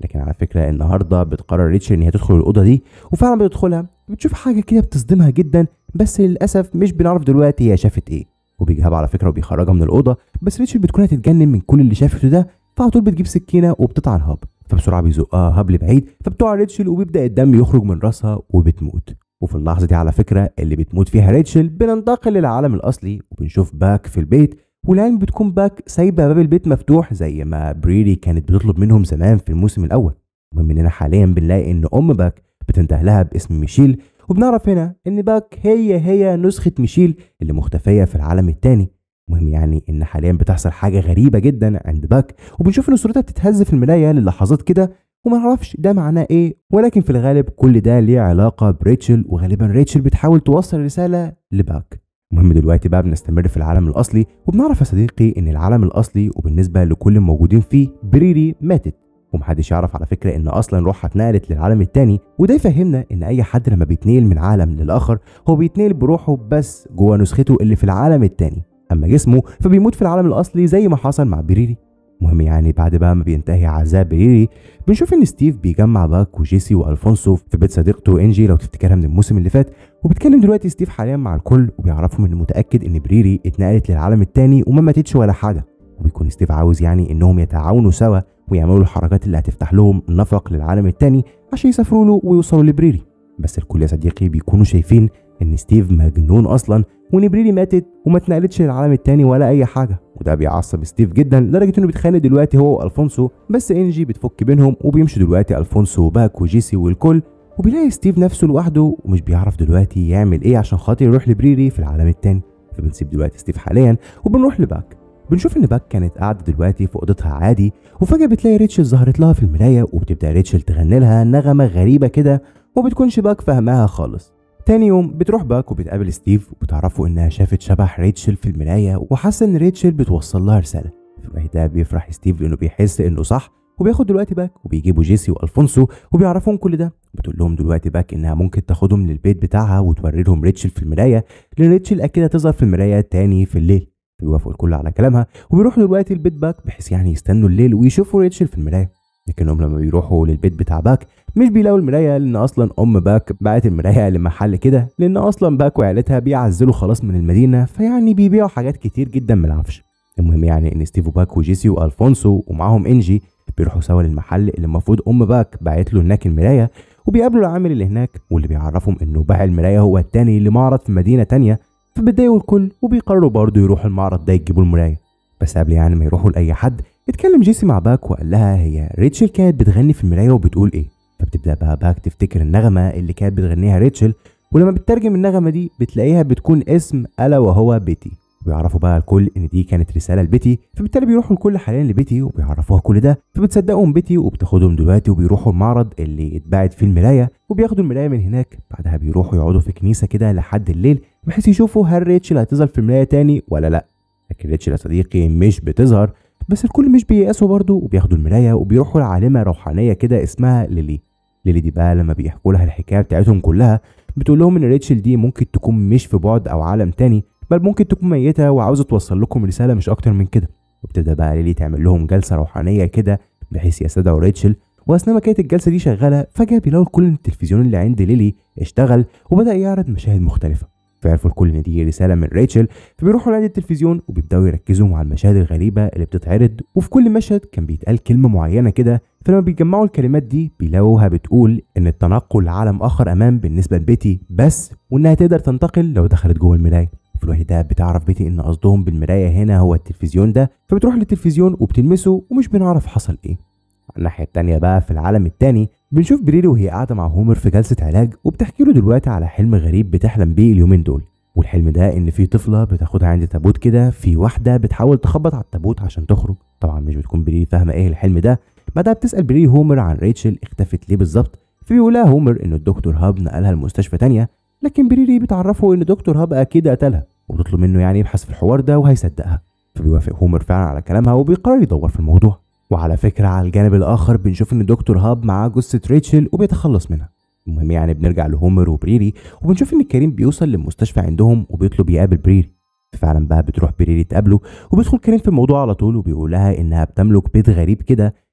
لكن على فكره النهارده بتقرر ريتشل ان هي تدخل الاوضه دي وفعلا بتدخلها بتشوف حاجه كده بتصدمها جدا بس للاسف مش بنعرف دلوقتي هي شافت ايه وبيجيبها على فكره وبيخرجها من الاوضه بس ريتشل بتكون هتتجنن من كل اللي شافته ده فعلى طول بتجيب سكينه وبتطعن هاب فبسرعه بيزقها هاب لبعيد فبتقع ريتشل وبيبدا الدم يخرج من راسها وبتموت وفي اللحظه دي على فكره اللي بتموت فيها ريتشل بننتقل للعالم الاصلي وبنشوف باك في البيت والعلم بتكون باك سايبه باب البيت مفتوح زي ما بريري كانت بتطلب منهم زمان في الموسم الاول المهم اننا حاليا بنلاقي ان ام باك بتنده لها باسم ميشيل وبنعرف هنا ان باك هي هي نسخه ميشيل اللي مختفيه في العالم التاني المهم يعني ان حاليا بتحصل حاجه غريبه جدا عند باك وبنشوف ان صورتها بتتهز في المرايه للحظات كده وما نعرفش ده معناه ايه ولكن في الغالب كل ده ليه علاقه بريتشل وغالبا ريتشل بتحاول توصل رساله لباك المهم دلوقتي بقى بنستمر في العالم الاصلي وبنعرف يا صديقي ان العالم الاصلي وبالنسبه لكل الموجودين فيه بريري ماتت ومحدش يعرف على فكره ان اصلا روحها اتنقلت للعالم التاني وده يفهمنا ان اي حد لما بيتنقل من عالم للاخر هو بيتنقل بروحه بس جوه نسخته اللي في العالم التاني اما جسمه فبيموت في العالم الاصلي زي ما حصل مع بريري المهم يعني بعد بقى ما بينتهي عذاب بريري بنشوف ان ستيف بيجمع باك وجيسي والفونسو في بيت صديقته انجي لو تفتكرها من الموسم اللي فات وبيتكلم دلوقتي ستيف حاليا مع الكل وبيعرفهم انه متاكد ان بريري اتنقلت للعالم التاني وما ماتتش ولا حاجه وبيكون ستيف عاوز يعني انهم يتعاونوا سوا ويعملوا الحركات اللي هتفتح لهم نفق للعالم التاني عشان يسافروا له ويوصلوا لبريري بس الكل يا صديقي بيكونوا شايفين ان ستيف مجنون اصلا وان بريري ماتت وما اتنقلتش للعالم التاني ولا اي حاجه وده بيعصب ستيف جدا لدرجه انه بيتخانق دلوقتي هو والفونسو بس انجي بتفك بينهم وبيمشوا دلوقتي الفونسو وباك وجيسي والكل وبيلاقي ستيف نفسه لوحده ومش بيعرف دلوقتي يعمل ايه عشان خاطر يروح لبريري في العالم التاني فبنسيب دلوقتي ستيف حاليا وبنروح لباك بنشوف ان باك كانت قاعده دلوقتي في اوضتها عادي وفجاه بتلاقي ريتشل ظهرت لها في المرايه وبتبدا ريتشل تغني لها نغمه غريبه كده وبتكونش باك فاهماها خالص تاني يوم بتروح باك وبتقابل ستيف وبتعرفوا انها شافت شبح ريتشل في المرايه وحاسه ان ريتشل بتوصل لها رساله في الوقت ده بيفرح ستيف لانه بيحس انه صح وبياخد دلوقتي باك وبيجيبوا جيسي والفونسو وبيعرفون كل ده بتقول لهم دلوقتي باك انها ممكن تاخدهم للبيت بتاعها وتوري لهم ريتشل في المرايه لان ريتشل اكيد هتظهر في المرايه تاني في الليل بيوافقوا الكل على كلامها وبيروحوا دلوقتي البيت باك بحيث يعني يستنوا الليل ويشوفوا ريتشل في المرايه لكنهم لما بيروحوا للبيت بتاع باك مش بيلاقوا المرايه لان اصلا ام باك بعت المرايه لمحل كده لان اصلا باك وعيلتها بيعزلوا خلاص من المدينه فيعني بيبيعوا حاجات كتير جدا من العفش المهم يعني ان ستيف وباك وجيسي والفونسو ومعاهم انجي بيروحوا سوا للمحل اللي المفروض ام باك باعت له هناك المرايه وبيقابلوا العامل اللي هناك واللي بيعرفهم انه باع المرايه هو التاني لمعرض في مدينه تانيه فبيتضايقوا الكل وبيقرروا برضه يروحوا المعرض ده يجيبوا المرايه بس قبل يعني ما يروحوا لاي حد اتكلم جيسي مع باك وقال لها هي ريتشل كانت بتغني في المرايه وبتقول ايه فبتبدا بقى باك تفتكر النغمه اللي كانت بتغنيها ريتشل ولما بتترجم النغمه دي بتلاقيها بتكون اسم الا وهو بيتي ويعرفوا بقى الكل ان دي كانت رساله لبيتي فبالتالي بيروحوا الكل حاليا لبيتي وبيعرفوها كل ده فبتصدقهم بيتي وبتاخدهم دلوقتي وبيروحوا المعرض اللي اتباعت فيه المرايه وبياخدوا المرايه من هناك بعدها بيروحوا يقعدوا في كنيسه كده لحد الليل بحيث يشوفوا هل ريتشل هتظهر في المرايه تاني ولا لا لكن ريتشل يا صديقي مش بتظهر بس الكل مش بييأسوا برضه وبياخدوا المرايه وبيروحوا لعالمه روحانيه كده اسمها ليلي ليلي دي بقى لما بيحكوا لها الحكايه بتاعتهم كلها بتقول لهم ان ريتشل دي ممكن تكون مش في بعد او عالم تاني بل ممكن تكون ميته وعاوزه توصل لكم رساله مش اكتر من كده وبتبدا بقى ليلي تعمل لهم جلسه روحانيه كده بحيث يستدعوا ريتشل واثناء ما كانت الجلسه دي شغاله فجاه بيلاقوا الكل ان التلفزيون اللي عند ليلي اشتغل وبدا يعرض مشاهد مختلفه فعرفوا الكل ان دي رساله من ريتشل فبيروحوا لعند التلفزيون وبيبداوا يركزوا مع المشاهد الغريبه اللي بتتعرض وفي كل مشهد كان بيتقال كلمه معينه كده فلما بيجمعوا الكلمات دي بيلاقوها بتقول ان التنقل لعالم اخر امان بالنسبه لبيتي بس وانها تقدر تنتقل لو دخلت جوه المرايه في الوقت ده بتعرف بيتي ان قصدهم بالمرايه هنا هو التلفزيون ده فبتروح للتلفزيون وبتلمسه ومش بنعرف حصل ايه على الناحيه التانيه بقى في العالم التاني بنشوف بريري وهي قاعده مع هومر في جلسه علاج وبتحكي له دلوقتي على حلم غريب بتحلم بيه اليومين دول والحلم ده ان في طفله بتاخدها عند تابوت كده في واحده بتحاول تخبط على التابوت عشان تخرج طبعا مش بتكون بريري فاهمه ايه الحلم ده بعدها بتسال بريري هومر عن ريتشل اختفت ليه بالظبط فبيقول لها هومر ان الدكتور هاب نقلها لمستشفى تانية لكن بريري بتعرفه ان دكتور هاب اكيد قتلها وبتطلب منه يعني يبحث في الحوار ده وهيصدقها فبيوافق هومر فعلا على كلامها وبيقرر يدور في الموضوع وعلى فكره على الجانب الاخر بنشوف ان دكتور هاب معاه جثه ريتشل وبيتخلص منها المهم يعني بنرجع لهومر وبريري وبنشوف ان كريم بيوصل للمستشفى عندهم وبيطلب يقابل بريري فعلا بقى بتروح بريري تقابله وبيدخل كريم في الموضوع على طول وبيقول لها انها بتملك بيت غريب كده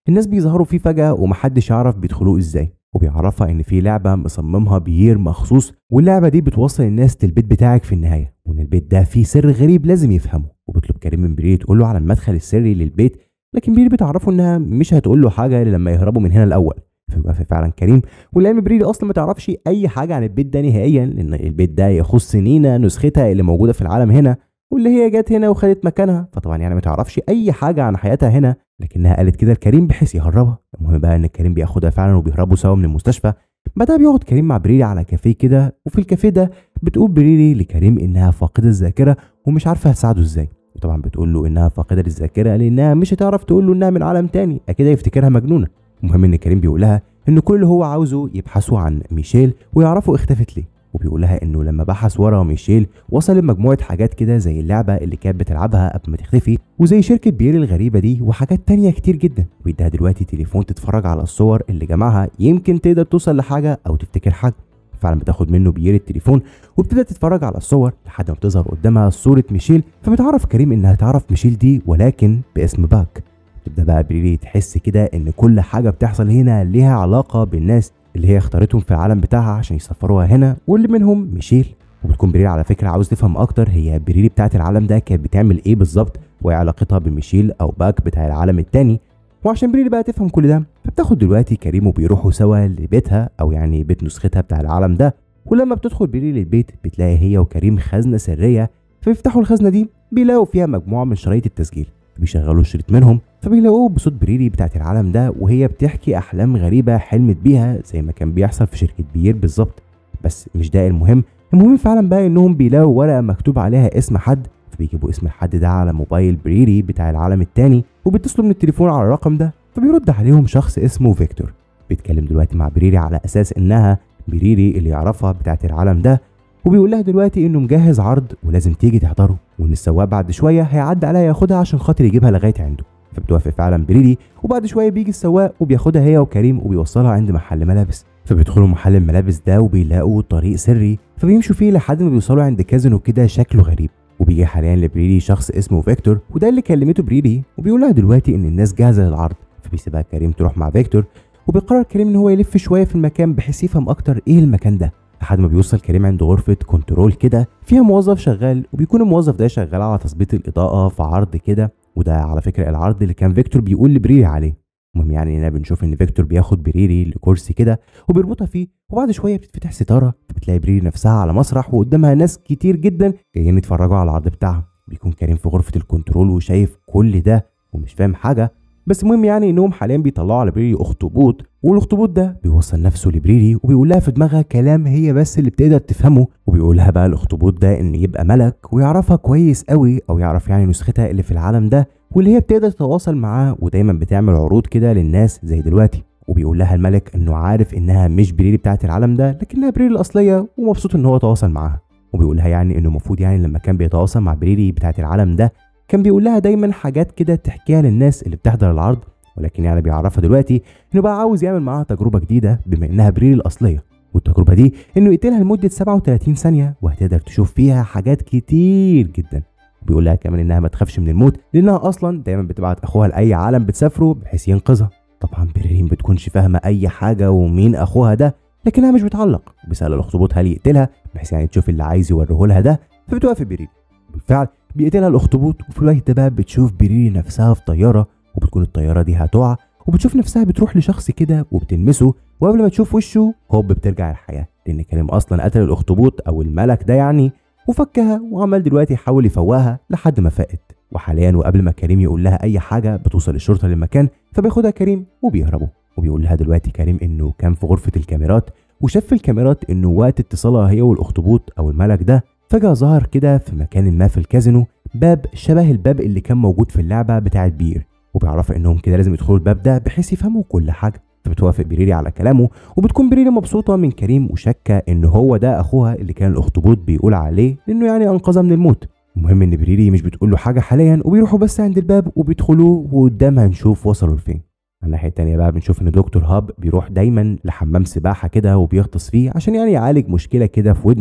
الناس بيظهروا فيه فجأة ومحدش يعرف بيدخلوه ازاي وبيعرفها ان في لعبة مصممها بيير مخصوص واللعبة دي بتوصل الناس للبيت بتاعك في النهاية وان البيت ده فيه سر غريب لازم يفهمه وبيطلب كريم من بريري تقول له على المدخل السري للبيت لكن بريري بتعرفه انها مش هتقول له حاجة الا لما يهربوا من هنا الاول فبيوافق فعلا كريم ولان بريري اصلا ما تعرفش اي حاجة عن البيت ده نهائيا لان البيت ده يخص نينا نسختها اللي موجودة في العالم هنا واللي هي جت هنا وخدت مكانها فطبعا يعني ما تعرفش اي حاجه عن حياتها هنا لكنها قالت كده لكريم بحيث يهربها المهم بقى ان كريم بياخدها فعلا وبيهربوا سوا من المستشفى بعدها بيقعد كريم مع بريري على كافيه كده وفي الكافيه ده بتقول بريري لكريم انها فاقده الذاكره ومش عارفه هتساعده ازاي وطبعا بتقول له انها فاقده للذاكره لانها مش هتعرف تقول له انها من عالم تاني اكيد هيفتكرها مجنونه المهم ان كريم بيقول لها ان كل اللي هو عاوزه يبحثوا عن ميشيل ويعرفوا اختفت ليه وبيقول لها انه لما بحث ورا ميشيل وصل لمجموعه حاجات كده زي اللعبه اللي كانت بتلعبها قبل ما تختفي وزي شركه بير الغريبه دي وحاجات تانية كتير جدا ويديها دلوقتي تليفون تتفرج على الصور اللي جمعها يمكن تقدر توصل لحاجه او تفتكر حاجه فعلا بتاخد منه بيير التليفون وبتبدا تتفرج على الصور لحد ما بتظهر قدامها صوره ميشيل فبتعرف كريم انها تعرف ميشيل دي ولكن باسم باك تبدا بقى بريري تحس كده ان كل حاجه بتحصل هنا ليها علاقه بالناس اللي هي اختارتهم في العالم بتاعها عشان يسفروها هنا واللي منهم ميشيل وبتكون بريري على فكره عاوز تفهم اكتر هي بريري بتاعت العالم ده كانت بتعمل ايه بالظبط وايه علاقتها بميشيل او باك بتاع العالم التاني وعشان بريري بقى تفهم كل ده فبتاخد دلوقتي كريم وبيروحوا سوا لبيتها او يعني بيت نسختها بتاع العالم ده ولما بتدخل بريري للبيت بتلاقي هي وكريم خزنه سريه فبيفتحوا الخزنه دي بيلاقوا فيها مجموعه من شرايط التسجيل بيشغلوا شريط منهم فبيلاقوه بصوت بريري بتاعت العالم ده وهي بتحكي احلام غريبه حلمت بيها زي ما كان بيحصل في شركه بيير بالظبط بس مش ده المهم المهم فعلا بقى انهم بيلاقوا ورقه مكتوب عليها اسم حد فبيجيبوا اسم الحد ده على موبايل بريري بتاع العالم التاني وبيتصلوا من التليفون على الرقم ده فبيرد عليهم شخص اسمه فيكتور بيتكلم دلوقتي مع بريري على اساس انها بريري اللي يعرفها بتاعت العالم ده وبيقول لها دلوقتي انه مجهز عرض ولازم تيجي تحضره وان السواق بعد شويه هيعدي عليها ياخدها عشان خاطر يجيبها لغايه عنده فبتوافق فعلا بريري وبعد شويه بيجي السواق وبياخدها هي وكريم وبيوصلها عند محل ملابس فبيدخلوا محل الملابس ده وبيلاقوا طريق سري فبيمشوا فيه لحد ما بيوصلوا عند كازينو كده شكله غريب وبيجي حاليا لبريري شخص اسمه فيكتور وده اللي كلمته بريري وبيقول لها دلوقتي ان الناس جاهزه للعرض فبيسيبها كريم تروح مع فيكتور وبيقرر كريم ان هو يلف شويه في المكان بحيث يفهم اكتر ايه المكان ده لحد ما بيوصل كريم عند غرفة كنترول كده فيها موظف شغال وبيكون الموظف ده شغال على تظبيط الإضاءة في عرض كده وده على فكرة العرض اللي كان فيكتور بيقول لبريري عليه المهم يعني هنا بنشوف ان فيكتور بياخد بريري لكرسي كده وبيربطها فيه وبعد شويه بتتفتح ستاره فبتلاقي بريري نفسها على مسرح وقدامها ناس كتير جدا جايين يتفرجوا على العرض بتاعها بيكون كريم في غرفه الكنترول وشايف كل ده ومش فاهم حاجه بس المهم يعني انهم حاليا بيطلعوا على بريري اخطبوط والاخطبوط ده بيوصل نفسه لبريري وبيقول لها في دماغها كلام هي بس اللي بتقدر تفهمه وبيقول لها بقى الاخطبوط ده ان يبقى ملك ويعرفها كويس قوي او يعرف يعني نسختها اللي في العالم ده واللي هي بتقدر تتواصل معاه ودايما بتعمل عروض كده للناس زي دلوقتي وبيقول لها الملك انه عارف انها مش بريري بتاعت العالم ده لكنها بريري الاصليه ومبسوط ان هو تواصل معاها وبيقول لها يعني انه المفروض يعني لما كان بيتواصل مع بريري بتاعت العالم ده كان بيقول لها دايما حاجات كده تحكيها للناس اللي بتحضر العرض ولكن يعني بيعرفها دلوقتي انه بقى عاوز يعمل معاها تجربه جديده بما انها بريري الاصليه والتجربه دي انه يقتلها لمده 37 ثانيه وهتقدر تشوف فيها حاجات كتير جدا بيقول لها كمان انها ما تخافش من الموت لانها اصلا دايما بتبعت اخوها لاي عالم بتسافره بحيث ينقذها طبعا بريرين بتكونش فاهمه اي حاجه ومين اخوها ده لكنها مش بتعلق بيسال الاخطبوط هل يقتلها بحيث يعني تشوف اللي عايز يوريه لها ده فبتوافق بريري بالفعل بيقتلها الاخطبوط وفي الوقت ده بقى بتشوف بريري نفسها في طياره وبتكون الطياره دي هتقع وبتشوف نفسها بتروح لشخص كده وبتلمسه وقبل ما تشوف وشه هوب بترجع الحياه لان كريم اصلا قتل الاخطبوط او الملك ده يعني وفكها وعمال دلوقتي يحاول يفوقها لحد ما فاقت وحاليا وقبل ما كريم يقول لها اي حاجه بتوصل الشرطه للمكان فبياخدها كريم وبيهربوا وبيقول لها دلوقتي كريم انه كان في غرفه الكاميرات وشاف في الكاميرات انه وقت اتصالها هي والاخطبوط او الملك ده فجاه ظهر كده في مكان ما في الكازينو باب شبه الباب اللي كان موجود في اللعبه بتاعت بير وبيعرفوا انهم كده لازم يدخلوا الباب ده بحيث يفهموا كل حاجه فبتوافق بريري على كلامه وبتكون بريري مبسوطه من كريم وشاكه ان هو ده اخوها اللي كان الاخطبوط بيقول عليه لانه يعني انقذها من الموت المهم ان بريري مش بتقول له حاجه حاليا وبيروحوا بس عند الباب وبيدخلوه وقدامها نشوف وصلوا لفين على الناحيه التانيه بقى بنشوف ان دكتور هاب بيروح دايما لحمام سباحه كده وبيغطس فيه عشان يعني يعالج مشكله كده في ودنه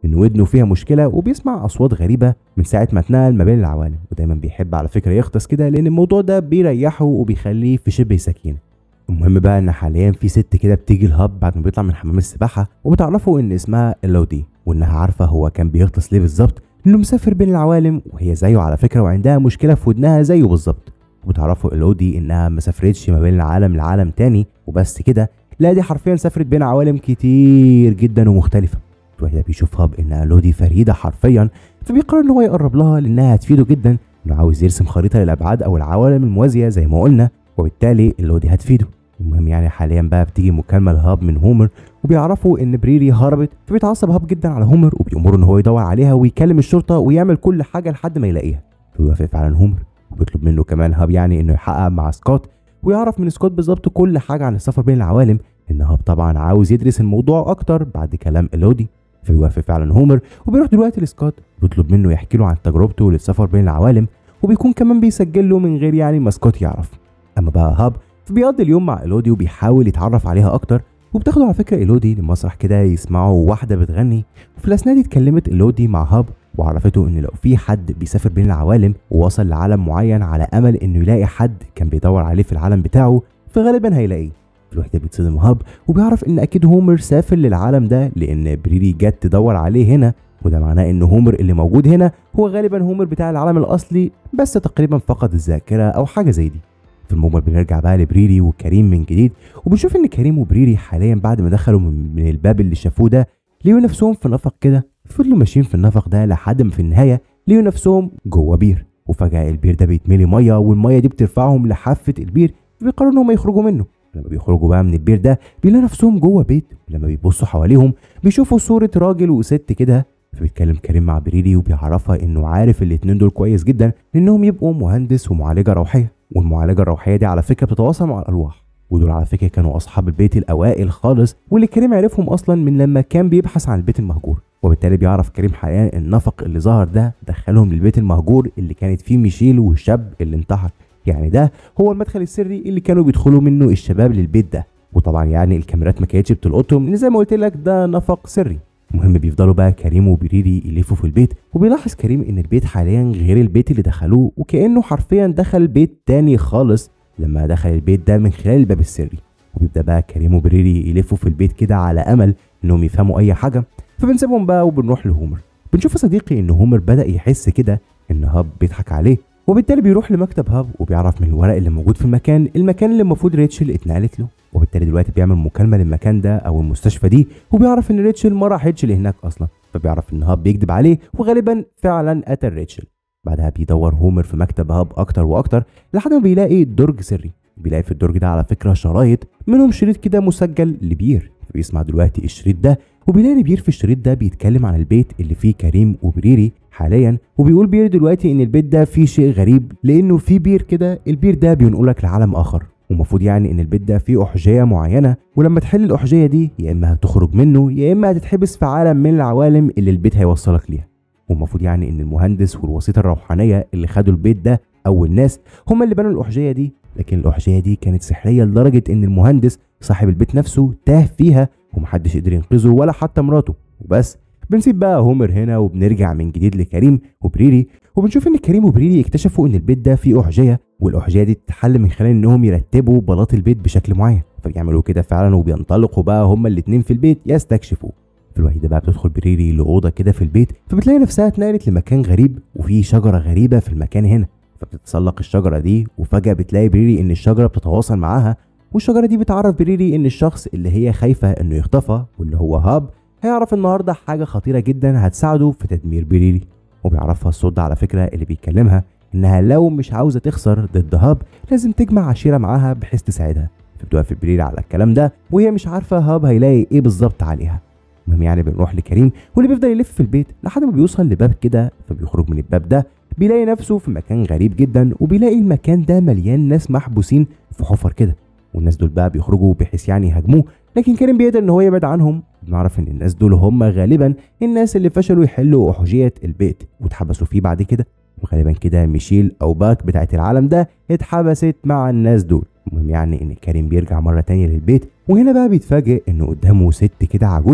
ان ودنه فيها مشكله وبيسمع اصوات غريبه من ساعه ما اتنقل ما بين العوالم ودايما بيحب على فكره يغطس كده لان الموضوع ده بيريحه وبيخليه في شبه سكينه المهم بقى ان حاليا في ست كده بتيجي الهاب بعد ما بيطلع من حمام السباحه وبتعرفه ان اسمها اللودي وانها عارفه هو كان بيغطس ليه بالظبط انه مسافر بين العوالم وهي زيه على فكره وعندها مشكله في ودنها زيه بالظبط وبتعرفوا اللودي انها ما سافرتش ما بين العالم لعالم تاني وبس كده لا دي حرفيا سافرت بين عوالم كتير جدا ومختلفه الواحد بيشوف هاب انها لودي فريده حرفيا فبيقرر ان هو يقرب لها لانها هتفيده جدا انه عاوز يرسم خريطه للابعاد او العوالم الموازيه زي ما قلنا وبالتالي اللودي هتفيده المهم يعني حاليا بقى بتيجي مكالمه لهاب من هومر وبيعرفوا ان بريري هربت فبيتعصب هاب جدا على هومر وبيأمره ان هو يدور عليها ويكلم الشرطه ويعمل كل حاجه لحد ما يلاقيها فبيوافق فعلا هومر وبيطلب منه كمان هاب يعني انه يحقق مع سكوت ويعرف من سكوت بالظبط كل حاجه عن السفر بين العوالم ان هاب طبعا عاوز يدرس الموضوع اكتر بعد كلام الودي فبيوافق فعلا هومر وبيروح دلوقتي لسكوت بيطلب منه يحكي له عن تجربته للسفر بين العوالم وبيكون كمان بيسجل له من غير يعني ما سكوت يعرف اما بقى هاب فبيقضي اليوم مع إيلودي وبيحاول يتعرف عليها أكتر وبتاخده على فكرة إيلودي لمسرح كده يسمعوا واحدة بتغني وفي الأثناء دي اتكلمت إيلودي مع هاب وعرفته إن لو في حد بيسافر بين العوالم ووصل لعالم معين على أمل إنه يلاقي حد كان بيدور عليه في العالم بتاعه فغالبا هيلاقيه في الوحدة بيتصدم هاب وبيعرف إن أكيد هومر سافر للعالم ده لأن بريري جت تدور عليه هنا وده معناه ان هومر اللي موجود هنا هو غالبا هومر بتاع العالم الاصلي بس تقريبا فقد الذاكره او حاجه زي دي في المجمل بنرجع بقى لبريري وكريم من جديد وبنشوف ان كريم وبريري حاليا بعد ما دخلوا من, من الباب اللي شافوه ده لقوا نفسهم في نفق كده فضلوا ماشيين في النفق ده لحد ما في النهايه لقوا نفسهم جوه بير وفجاه البير ده بيتملي ميه والميه دي بترفعهم لحافه البير فبيقرروا ان هم يخرجوا منه لما بيخرجوا بقى من البير ده بيلاقوا نفسهم جوه بيت ولما بيبصوا حواليهم بيشوفوا صوره راجل وست كده فبيتكلم كريم مع بريري وبيعرفها انه عارف الاتنين دول كويس جدا انهم يبقوا مهندس ومعالجه روحيه والمعالجه الروحيه دي على فكره بتتواصل مع الارواح ودول على فكره كانوا اصحاب البيت الاوائل خالص واللي كريم عرفهم اصلا من لما كان بيبحث عن البيت المهجور وبالتالي بيعرف كريم حاليا النفق اللي ظهر ده دخلهم للبيت المهجور اللي كانت فيه ميشيل والشاب اللي انتحر يعني ده هو المدخل السري اللي كانوا بيدخلوا منه الشباب للبيت ده وطبعا يعني الكاميرات ما كانتش بتلقطهم لان زي ما قلت لك ده نفق سري المهم بيفضلوا بقى كريم وبريري يلفوا في البيت وبيلاحظ كريم ان البيت حاليا غير البيت اللي دخلوه وكانه حرفيا دخل بيت تاني خالص لما دخل البيت ده من خلال الباب السري وبيبدا بقى كريم وبريري يلفوا في البيت كده على امل انهم يفهموا اي حاجه فبنسيبهم بقى وبنروح لهومر بنشوف يا صديقي ان هومر بدا يحس كده ان هاب بيضحك عليه وبالتالي بيروح لمكتب هاب وبيعرف من الورق اللي موجود في المكان المكان اللي المفروض ريتشل اتنقلت له وبالتالي دلوقتي بيعمل مكالمه للمكان ده او المستشفى دي وبيعرف ان ريتشل ما راحتش لهناك اصلا فبيعرف ان هاب بيكذب عليه وغالبا فعلا قتل ريتشل بعدها بيدور هومر في مكتب هاب اكتر واكتر لحد ما بيلاقي درج سري بيلاقي في الدرج ده على فكره شرايط منهم شريط كده مسجل لبير بيسمع دلوقتي الشريط ده وبيلاقي بير في الشريط ده بيتكلم عن البيت اللي فيه كريم وبريري حاليا وبيقول بير دلوقتي ان البيت ده فيه شيء غريب لانه في بير كده البير ده بينقلك لعالم اخر ومفروض يعني ان البيت ده فيه احجيه معينه ولما تحل الاحجيه دي يا اما هتخرج منه يا اما هتتحبس في عالم من العوالم اللي البيت هيوصلك ليها والمفروض يعني ان المهندس والوسيطه الروحانيه اللي خدوا البيت ده اول ناس هم اللي بنوا الاحجيه دي لكن الاحجيه دي كانت سحريه لدرجه ان المهندس صاحب البيت نفسه تاه فيها ومحدش قدر ينقذه ولا حتى مراته وبس بنسيب بقى هومر هنا وبنرجع من جديد لكريم وبريري وبنشوف ان كريم وبريري اكتشفوا ان البيت ده فيه احجيه والاحجيه دي تتحل من خلال انهم يرتبوا بلاط البيت بشكل معين فبيعملوا كده فعلا وبينطلقوا بقى هما الاتنين في البيت يستكشفوا في الوحيدة بقى بتدخل بريري لأوضة كده في البيت فبتلاقي نفسها اتنقلت لمكان غريب وفي شجرة غريبة في المكان هنا فبتتسلق الشجرة دي وفجأة بتلاقي بريري إن الشجرة بتتواصل معاها والشجرة دي بتعرف بريري إن الشخص اللي هي خايفة إنه يخطفها واللي هو هاب هيعرف النهارده حاجة خطيرة جدا هتساعده في تدمير بريري وبيعرفها الصوت ده على فكرة اللي بيكلمها إنها لو مش عاوزة تخسر ضد هاب لازم تجمع عشيرة معاها بحيث تساعدها فبتوافق بريري على الكلام ده وهي مش عارفة هاب هيلاقي إيه بالظبط عليها المهم يعني بنروح لكريم واللي بيفضل يلف في البيت لحد ما بيوصل لباب كده فبيخرج من الباب ده بيلاقي نفسه في مكان غريب جدا وبيلاقي المكان ده مليان ناس محبوسين في حفر كده والناس دول بقى بيخرجوا بحيث يعني يهاجموه لكن كريم بيقدر ان هو يبعد عنهم بنعرف ان الناس دول هم غالبا الناس اللي فشلوا يحلوا احجيه البيت واتحبسوا فيه بعد كده وغالبا كده ميشيل او باك بتاعت العالم ده اتحبست مع الناس دول المهم يعني ان كريم بيرجع مره تانية للبيت وهنا بقى بيتفاجئ انه قدامه ست كده عجوزه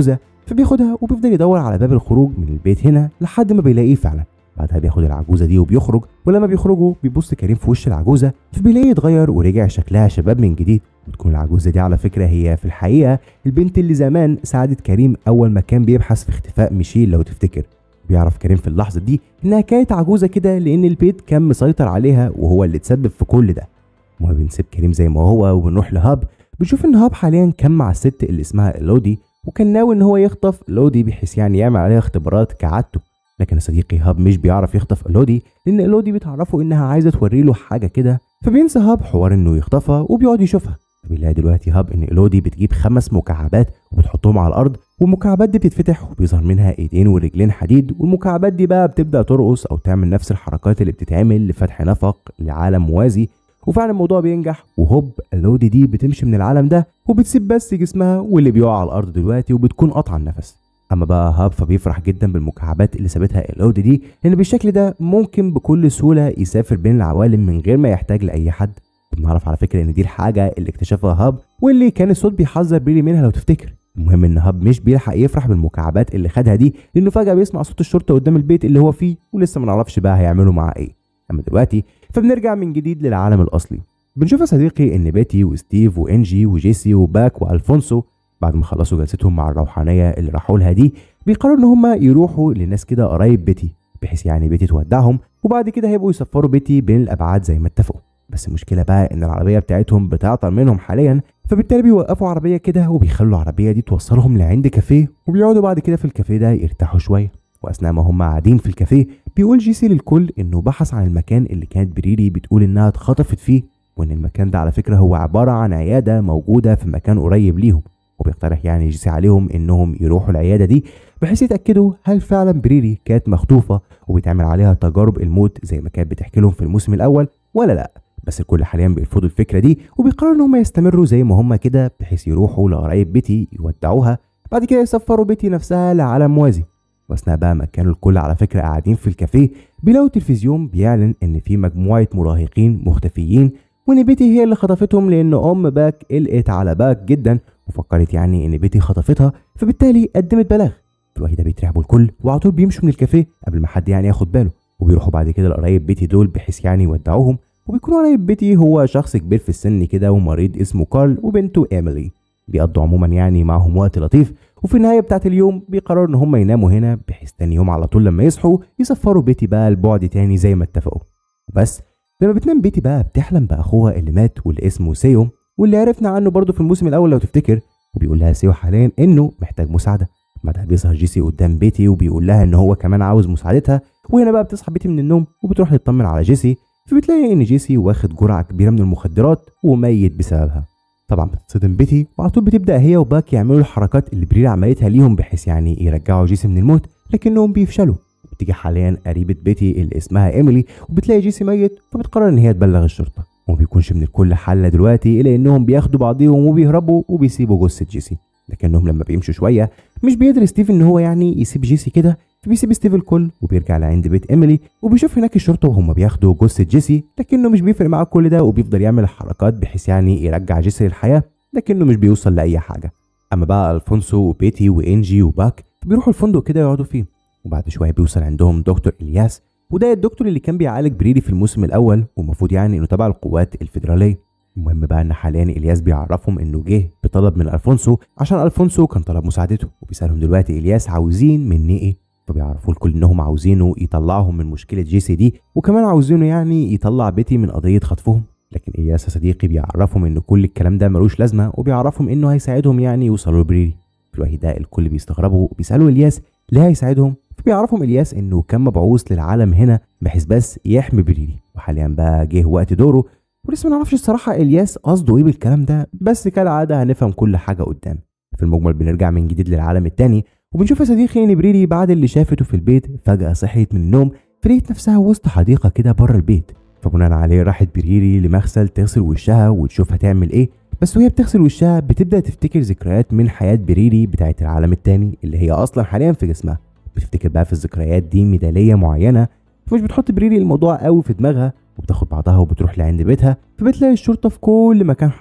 فبياخدها وبيفضل يدور على باب الخروج من البيت هنا لحد ما بيلاقيه فعلا بعدها بياخد العجوزه دي وبيخرج ولما بيخرجوا بيبص كريم في وش العجوزه فبيلاقيه اتغير ورجع شكلها شباب من جديد وتكون العجوزه دي على فكره هي في الحقيقه البنت اللي زمان ساعدت كريم اول ما كان بيبحث في اختفاء ميشيل لو تفتكر بيعرف كريم في اللحظه دي انها كانت عجوزه كده لان البيت كان مسيطر عليها وهو اللي تسبب في كل ده المهم بنسيب كريم زي ما هو وبنروح لهاب بنشوف ان هاب حاليا كان مع الست اللي اسمها لودي وكان ناوي ان هو يخطف لودي بحيث يعني يعمل عليها اختبارات كعادته لكن صديقي هاب مش بيعرف يخطف الودي لان الودي بتعرفه انها عايزه توري له حاجه كده فبينسى هاب حوار انه يخطفها وبيقعد يشوفها بيلاقي دلوقتي هاب ان الودي بتجيب خمس مكعبات وبتحطهم على الارض والمكعبات دي بتتفتح وبيظهر منها ايدين ورجلين حديد والمكعبات دي بقى بتبدا ترقص او تعمل نفس الحركات اللي بتتعمل لفتح نفق لعالم موازي وفعلا الموضوع بينجح وهوب اللودي دي بتمشي من العالم ده وبتسيب بس جسمها واللي بيقع على الارض دلوقتي وبتكون قطع النفس اما بقى هاب فبيفرح جدا بالمكعبات اللي سابتها اللودي دي لان بالشكل ده ممكن بكل سهوله يسافر بين العوالم من غير ما يحتاج لاي حد بنعرف على فكره ان دي الحاجه اللي اكتشفها هاب واللي كان الصوت بيحذر بيلي منها لو تفتكر المهم ان هاب مش بيلحق يفرح بالمكعبات اللي خدها دي لانه فجاه بيسمع صوت الشرطه قدام البيت اللي هو فيه ولسه ما نعرفش بقى هيعملوا معاه ايه اما دلوقتي فبنرجع من جديد للعالم الاصلي بنشوف يا صديقي ان بيتي وستيف وانجي وجيسي وباك والفونسو بعد ما خلصوا جلستهم مع الروحانيه اللي راحوا لها دي بيقرروا ان هم يروحوا لناس كده قرايب بيتي بحيث يعني بيتي تودعهم وبعد كده هيبقوا يسفروا بيتي بين الابعاد زي ما اتفقوا بس المشكله بقى ان العربيه بتاعتهم بتعطل منهم حاليا فبالتالي بيوقفوا عربيه كده وبيخلوا العربيه دي توصلهم لعند كافيه وبيقعدوا بعد كده في الكافيه ده يرتاحوا شويه واثناء ما هم قاعدين في الكافيه بيقول جيسي للكل انه بحث عن المكان اللي كانت بريري بتقول انها اتخطفت فيه وان المكان ده على فكره هو عباره عن عياده موجوده في مكان قريب ليهم وبيقترح يعني جيسي عليهم انهم يروحوا العياده دي بحيث يتاكدوا هل فعلا بريري كانت مخطوفه وبيتعمل عليها تجارب الموت زي ما كانت بتحكي لهم في الموسم الاول ولا لا بس الكل حاليا بيرفضوا الفكره دي وبيقرروا ان هم يستمروا زي ما هم كده بحيث يروحوا لقرايب بيتي يودعوها بعد كده يسفروا بيتي نفسها لعالم موازي واثناء بقى ما كانوا الكل على فكره قاعدين في الكافيه بيلاقوا التلفزيون بيعلن ان في مجموعه مراهقين مختفيين وان بيتي هي اللي خطفتهم لان ام باك قلقت على باك جدا وفكرت يعني ان بيتي خطفتها فبالتالي قدمت بلاغ في الوقت ده بيترعبوا الكل وعلى طول بيمشوا من الكافيه قبل ما حد يعني ياخد باله وبيروحوا بعد كده لقرايب بيتي دول بحيث يعني يودعوهم وبيكون قرايب بيتي هو شخص كبير في السن كده ومريض اسمه كارل وبنته ايميلي بيقضوا عموما يعني معاهم وقت لطيف وفي النهايه بتاعت اليوم بيقرروا ان هم يناموا هنا بحيث تاني يوم على طول لما يصحوا يسفروا بيتي بقى البعد تاني زي ما اتفقوا بس لما بتنام بيتي بقى بتحلم باخوها اللي مات واللي اسمه سيو واللي عرفنا عنه برضه في الموسم الاول لو تفتكر وبيقول لها سيو حاليا انه محتاج مساعده بعدها بيظهر جيسي قدام بيتي وبيقول لها ان هو كمان عاوز مساعدتها وهنا بقى بتصحى بيتي من النوم وبتروح تطمن على جيسي فبتلاقي ان جيسي واخد جرعه كبيره من المخدرات وميت بسببها طبعا بتتصدم بيتي وعلى طول بتبدا هي وباك يعملوا الحركات اللي بريرا عملتها ليهم بحيث يعني يرجعوا جيسي من الموت لكنهم بيفشلوا بتيجي حاليا قريبة بيتي اللي اسمها ايميلي وبتلاقي جيسي ميت فبتقرر ان هي تبلغ الشرطة وما بيكونش من الكل حل دلوقتي الا انهم بياخدوا بعضيهم وبيهربوا وبيسيبوا جثة جيسي لكنهم لما بيمشوا شوية مش بيقدر ستيف ان هو يعني يسيب جيسي كده فبيسيب ستيف الكل وبيرجع لعند بيت ايميلي وبيشوف هناك الشرطه وهم بياخدوا جثه جيسي لكنه مش بيفرق معاه كل ده وبيفضل يعمل حركات بحيث يعني يرجع جيسي للحياه لكنه مش بيوصل لاي حاجه اما بقى الفونسو وبيتي وانجي وباك بيروحوا الفندق كده يقعدوا فيه وبعد شويه بيوصل عندهم دكتور الياس وده الدكتور اللي كان بيعالج بريدي في الموسم الاول والمفروض يعني انه تبع القوات الفيدراليه المهم بقى ان حاليا الياس بيعرفهم انه جه بطلب من الفونسو عشان الفونسو كان طلب مساعدته وبيسالهم دلوقتي الياس عاوزين مني ايه فبيعرفوا الكل انهم عاوزينه يطلعهم من مشكله جي سي دي وكمان عاوزينه يعني يطلع بيتي من قضيه خطفهم لكن اياس يا صديقي بيعرفهم ان كل الكلام ده ملوش لازمه وبيعرفهم انه هيساعدهم يعني يوصلوا لبريري في الوقت ده الكل بيستغربوا وبيسالوا الياس ليه هيساعدهم فبيعرفهم الياس انه كان مبعوث للعالم هنا بحيث بس يحمي بريري وحاليا بقى جه وقت دوره ولسه ما نعرفش الصراحه الياس قصده ايه بالكلام ده بس كالعاده هنفهم كل حاجه قدام في المجمل بنرجع من جديد للعالم التاني وبنشوف يا صديقي ان بريري بعد اللي شافته في البيت فجاه صحيت من النوم فلقيت نفسها وسط حديقه كده بره البيت فبناء عليه راحت بريري لمغسل تغسل وشها وتشوف هتعمل ايه بس وهي بتغسل وشها بتبدا تفتكر ذكريات من حياه بريري بتاعت العالم التاني اللي هي اصلا حاليا في جسمها بتفتكر بقى في الذكريات دي ميداليه معينه فمش بتحط بريري الموضوع قوي في دماغها وبتاخد بعضها وبتروح لعند بيتها فبتلاقي الشرطه في كل مكان حرفيا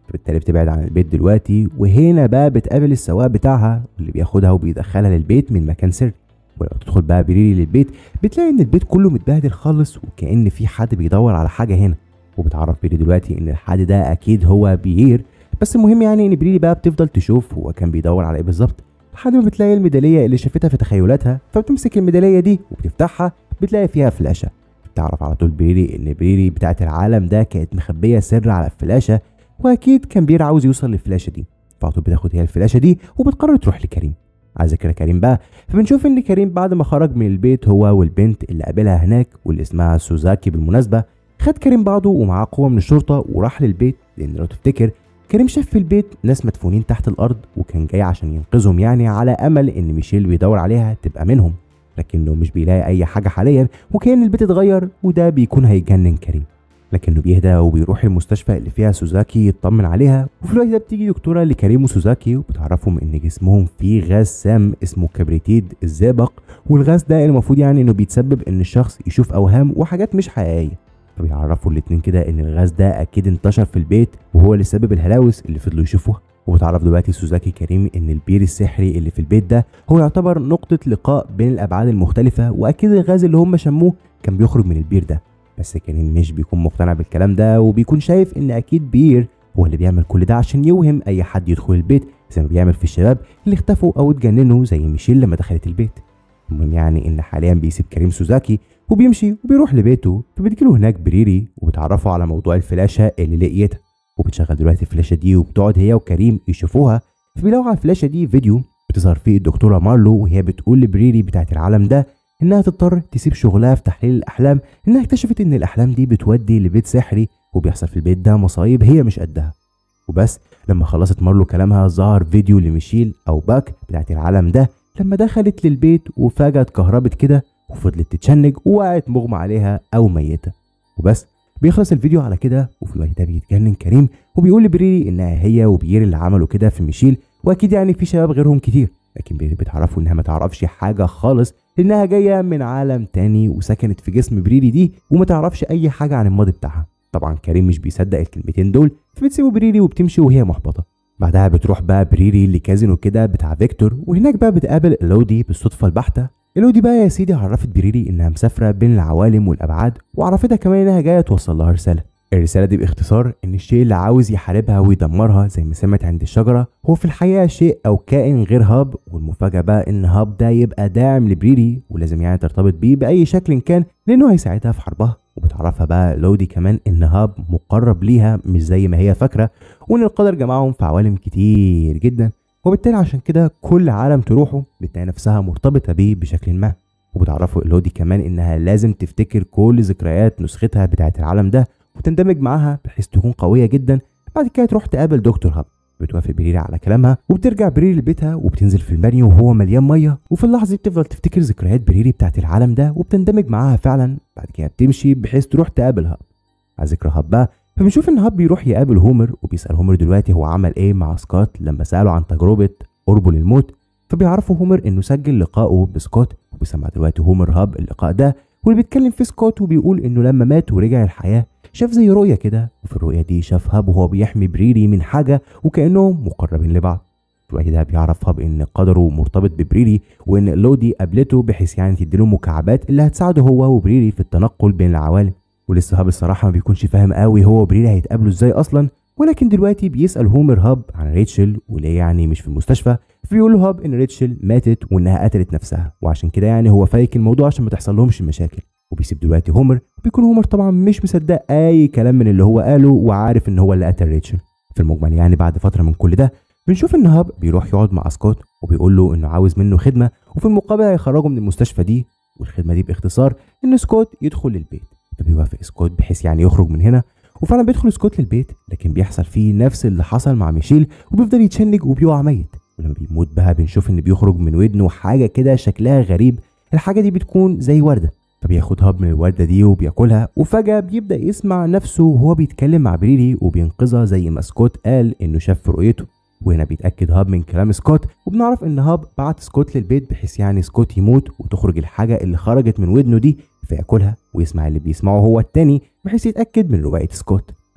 فبالتالي بتبعد عن البيت دلوقتي وهنا بقى بتقابل السواق بتاعها اللي بياخدها وبيدخلها للبيت من مكان سري ولما تدخل بقى بريري للبيت بتلاقي ان البيت كله متبهدل خالص وكأن في حد بيدور على حاجة هنا وبتعرف بريري دلوقتي ان الحد ده اكيد هو بيير بس المهم يعني ان بريري بقى بتفضل تشوف هو كان بيدور على ايه بالظبط لحد ما بتلاقي الميدالية اللي شافتها في تخيلاتها فبتمسك الميدالية دي وبتفتحها بتلاقي فيها فلاشة تعرف على طول بريري ان بريري بتاعت العالم ده كانت مخبية سر على الفلاشة واكيد كان بير عاوز يوصل للفلاشة دي فعلى طول بتاخد هي الفلاشة دي وبتقرر تروح لكريم على ذكر كريم بقى فبنشوف ان كريم بعد ما خرج من البيت هو والبنت اللي قابلها هناك واللي اسمها سوزاكي بالمناسبة خد كريم بعضه ومعاه قوة من الشرطة وراح للبيت لان لو تفتكر كريم شاف في البيت ناس مدفونين تحت الارض وكان جاي عشان ينقذهم يعني على امل ان ميشيل بيدور عليها تبقى منهم لكنه مش بيلاقي اي حاجه حاليا وكان البيت اتغير وده بيكون هيجنن كريم لكنه بيهدى وبيروح المستشفى اللي فيها سوزاكي يطمن عليها وفي الوقت ده بتيجي دكتوره لكريم وسوزاكي وبتعرفهم ان جسمهم فيه غاز سام اسمه كبريتيد الزئبق والغاز ده المفروض يعني انه بيتسبب ان الشخص يشوف اوهام وحاجات مش حقيقيه فبيعرفوا الاتنين كده ان الغاز ده اكيد انتشر في البيت وهو اللي سبب الهلاوس اللي فضلوا يشوفوها وبتعرف دلوقتي سوزاكي كريم ان البير السحري اللي في البيت ده هو يعتبر نقطة لقاء بين الابعاد المختلفة واكيد الغاز اللي هم شموه كان بيخرج من البير ده بس كريم مش بيكون مقتنع بالكلام ده وبيكون شايف ان اكيد بير هو اللي بيعمل كل ده عشان يوهم اي حد يدخل البيت زي ما بيعمل في الشباب اللي اختفوا او اتجننوا زي ميشيل لما دخلت البيت المهم يعني ان حاليا بيسيب كريم سوزاكي وبيمشي وبيروح لبيته فبتجيله هناك بريري وبتعرفه على موضوع الفلاشة اللي لقيتها وبتشغل دلوقتي الفلاشة دي وبتقعد هي وكريم يشوفوها فبيلاقوا على الفلاشة دي فيديو بتظهر فيه الدكتورة مارلو وهي بتقول لبريري بتاعت العالم ده انها تضطر تسيب شغلها في تحليل الاحلام انها اكتشفت ان الاحلام دي بتودي لبيت سحري وبيحصل في البيت ده مصايب هي مش قدها وبس لما خلصت مارلو كلامها ظهر فيديو لميشيل او باك بتاعت العالم ده لما دخلت للبيت وفجأة اتكهربت كده وفضلت تتشنج ووقعت مغمى عليها او ميته وبس بيخلص الفيديو على كده وفي الوقت ده بيتجنن كريم وبيقول لبريري انها هي وبيير اللي عملوا كده في ميشيل واكيد يعني في شباب غيرهم كتير لكن بريري بتعرفه انها ما تعرفش حاجه خالص لانها جايه من عالم تاني وسكنت في جسم بريري دي وما تعرفش اي حاجه عن الماضي بتاعها طبعا كريم مش بيصدق الكلمتين دول فبتسيبه بريري وبتمشي وهي محبطه بعدها بتروح بقى بريري لكازينو كده بتاع فيكتور وهناك بقى بتقابل الودي بالصدفه البحته الودي بقى يا سيدي عرفت بريري انها مسافره بين العوالم والابعاد وعرفتها كمان انها جايه توصل لها رساله الرساله دي باختصار ان الشيء اللي عاوز يحاربها ويدمرها زي ما سمعت عند الشجره هو في الحقيقه شيء او كائن غير هاب والمفاجاه بقى ان هاب ده يبقى داعم لبريري ولازم يعني ترتبط بيه باي شكل كان لانه هيساعدها في حربها وبتعرفها بقى لودي كمان ان هاب مقرب ليها مش زي ما هي فاكره وان القدر جمعهم في عوالم كتير جدا وبالتالي عشان كده كل عالم تروحه بتلاقي نفسها مرتبطه بيه بشكل ما وبتعرفوا الودي كمان انها لازم تفتكر كل ذكريات نسختها بتاعه العالم ده وتندمج معاها بحيث تكون قويه جدا بعد كده تروح تقابل دكتور هاب بتوافق بريري على كلامها وبترجع بريري لبيتها وبتنزل في المبانيو وهو مليان ميه وفي اللحظه دي بتفضل تفتكر ذكريات بريري بتاعت العالم ده وبتندمج معاها فعلا بعد كده بتمشي بحيث تروح تقابل هاب على ذكر هاب بقى فبنشوف ان هاب بيروح يقابل هومر وبيسال هومر دلوقتي هو عمل ايه مع سكوت لما ساله عن تجربه قربه للموت فبيعرفوا هومر انه سجل لقائه بسكوت وبيسمع دلوقتي هومر هاب اللقاء ده واللي بيتكلم فيه سكوت وبيقول انه لما مات ورجع الحياه شاف زي رؤيه كده وفي الرؤيه دي شاف هاب وهو بيحمي بريري من حاجه وكانهم مقربين لبعض في الوقت ده بيعرف هاب ان قدره مرتبط ببريري وان لودي قابلته بحيث يعني تديله مكعبات اللي هتساعده هو وبريري في التنقل بين العوالم ولسه هاب الصراحه ما بيكونش فاهم قوي هو وبريري هيتقابلوا ازاي اصلا ولكن دلوقتي بيسال هومر هاب عن ريتشل وليه يعني مش في المستشفى فبيقول له هاب ان ريتشل ماتت وانها قتلت نفسها وعشان كده يعني هو فايك الموضوع عشان ما تحصل لهمش مشاكل وبيسيب دلوقتي هومر وبيكون هومر طبعا مش مصدق اي كلام من اللي هو قاله وعارف ان هو اللي قتل ريتشل في المجمل يعني بعد فتره من كل ده بنشوف ان هاب بيروح يقعد مع سكوت وبيقول له انه عاوز منه خدمه وفي المقابل هيخرجه من المستشفى دي والخدمه دي باختصار ان سكوت يدخل البيت فبيوافق سكوت بحيث يعني يخرج من هنا وفعلا بيدخل سكوت للبيت لكن بيحصل فيه نفس اللي حصل مع ميشيل وبيفضل يتشنج وبيقع ميت ولما بيموت بقى بنشوف ان بيخرج من ودنه حاجه كده شكلها غريب الحاجه دي بتكون زي ورده فبياخد هاب من الورده دي وبياكلها وفجاه بيبدا يسمع نفسه وهو بيتكلم مع بريري وبينقذها زي ما سكوت قال انه شاف في رؤيته وهنا بيتاكد هاب من كلام سكوت وبنعرف ان هاب بعت سكوت للبيت بحيث يعني سكوت يموت وتخرج الحاجه اللي خرجت من ودنه دي فياكلها ويسمع اللي بيسمعه هو التاني بحيث يتاكد من روايه سكوت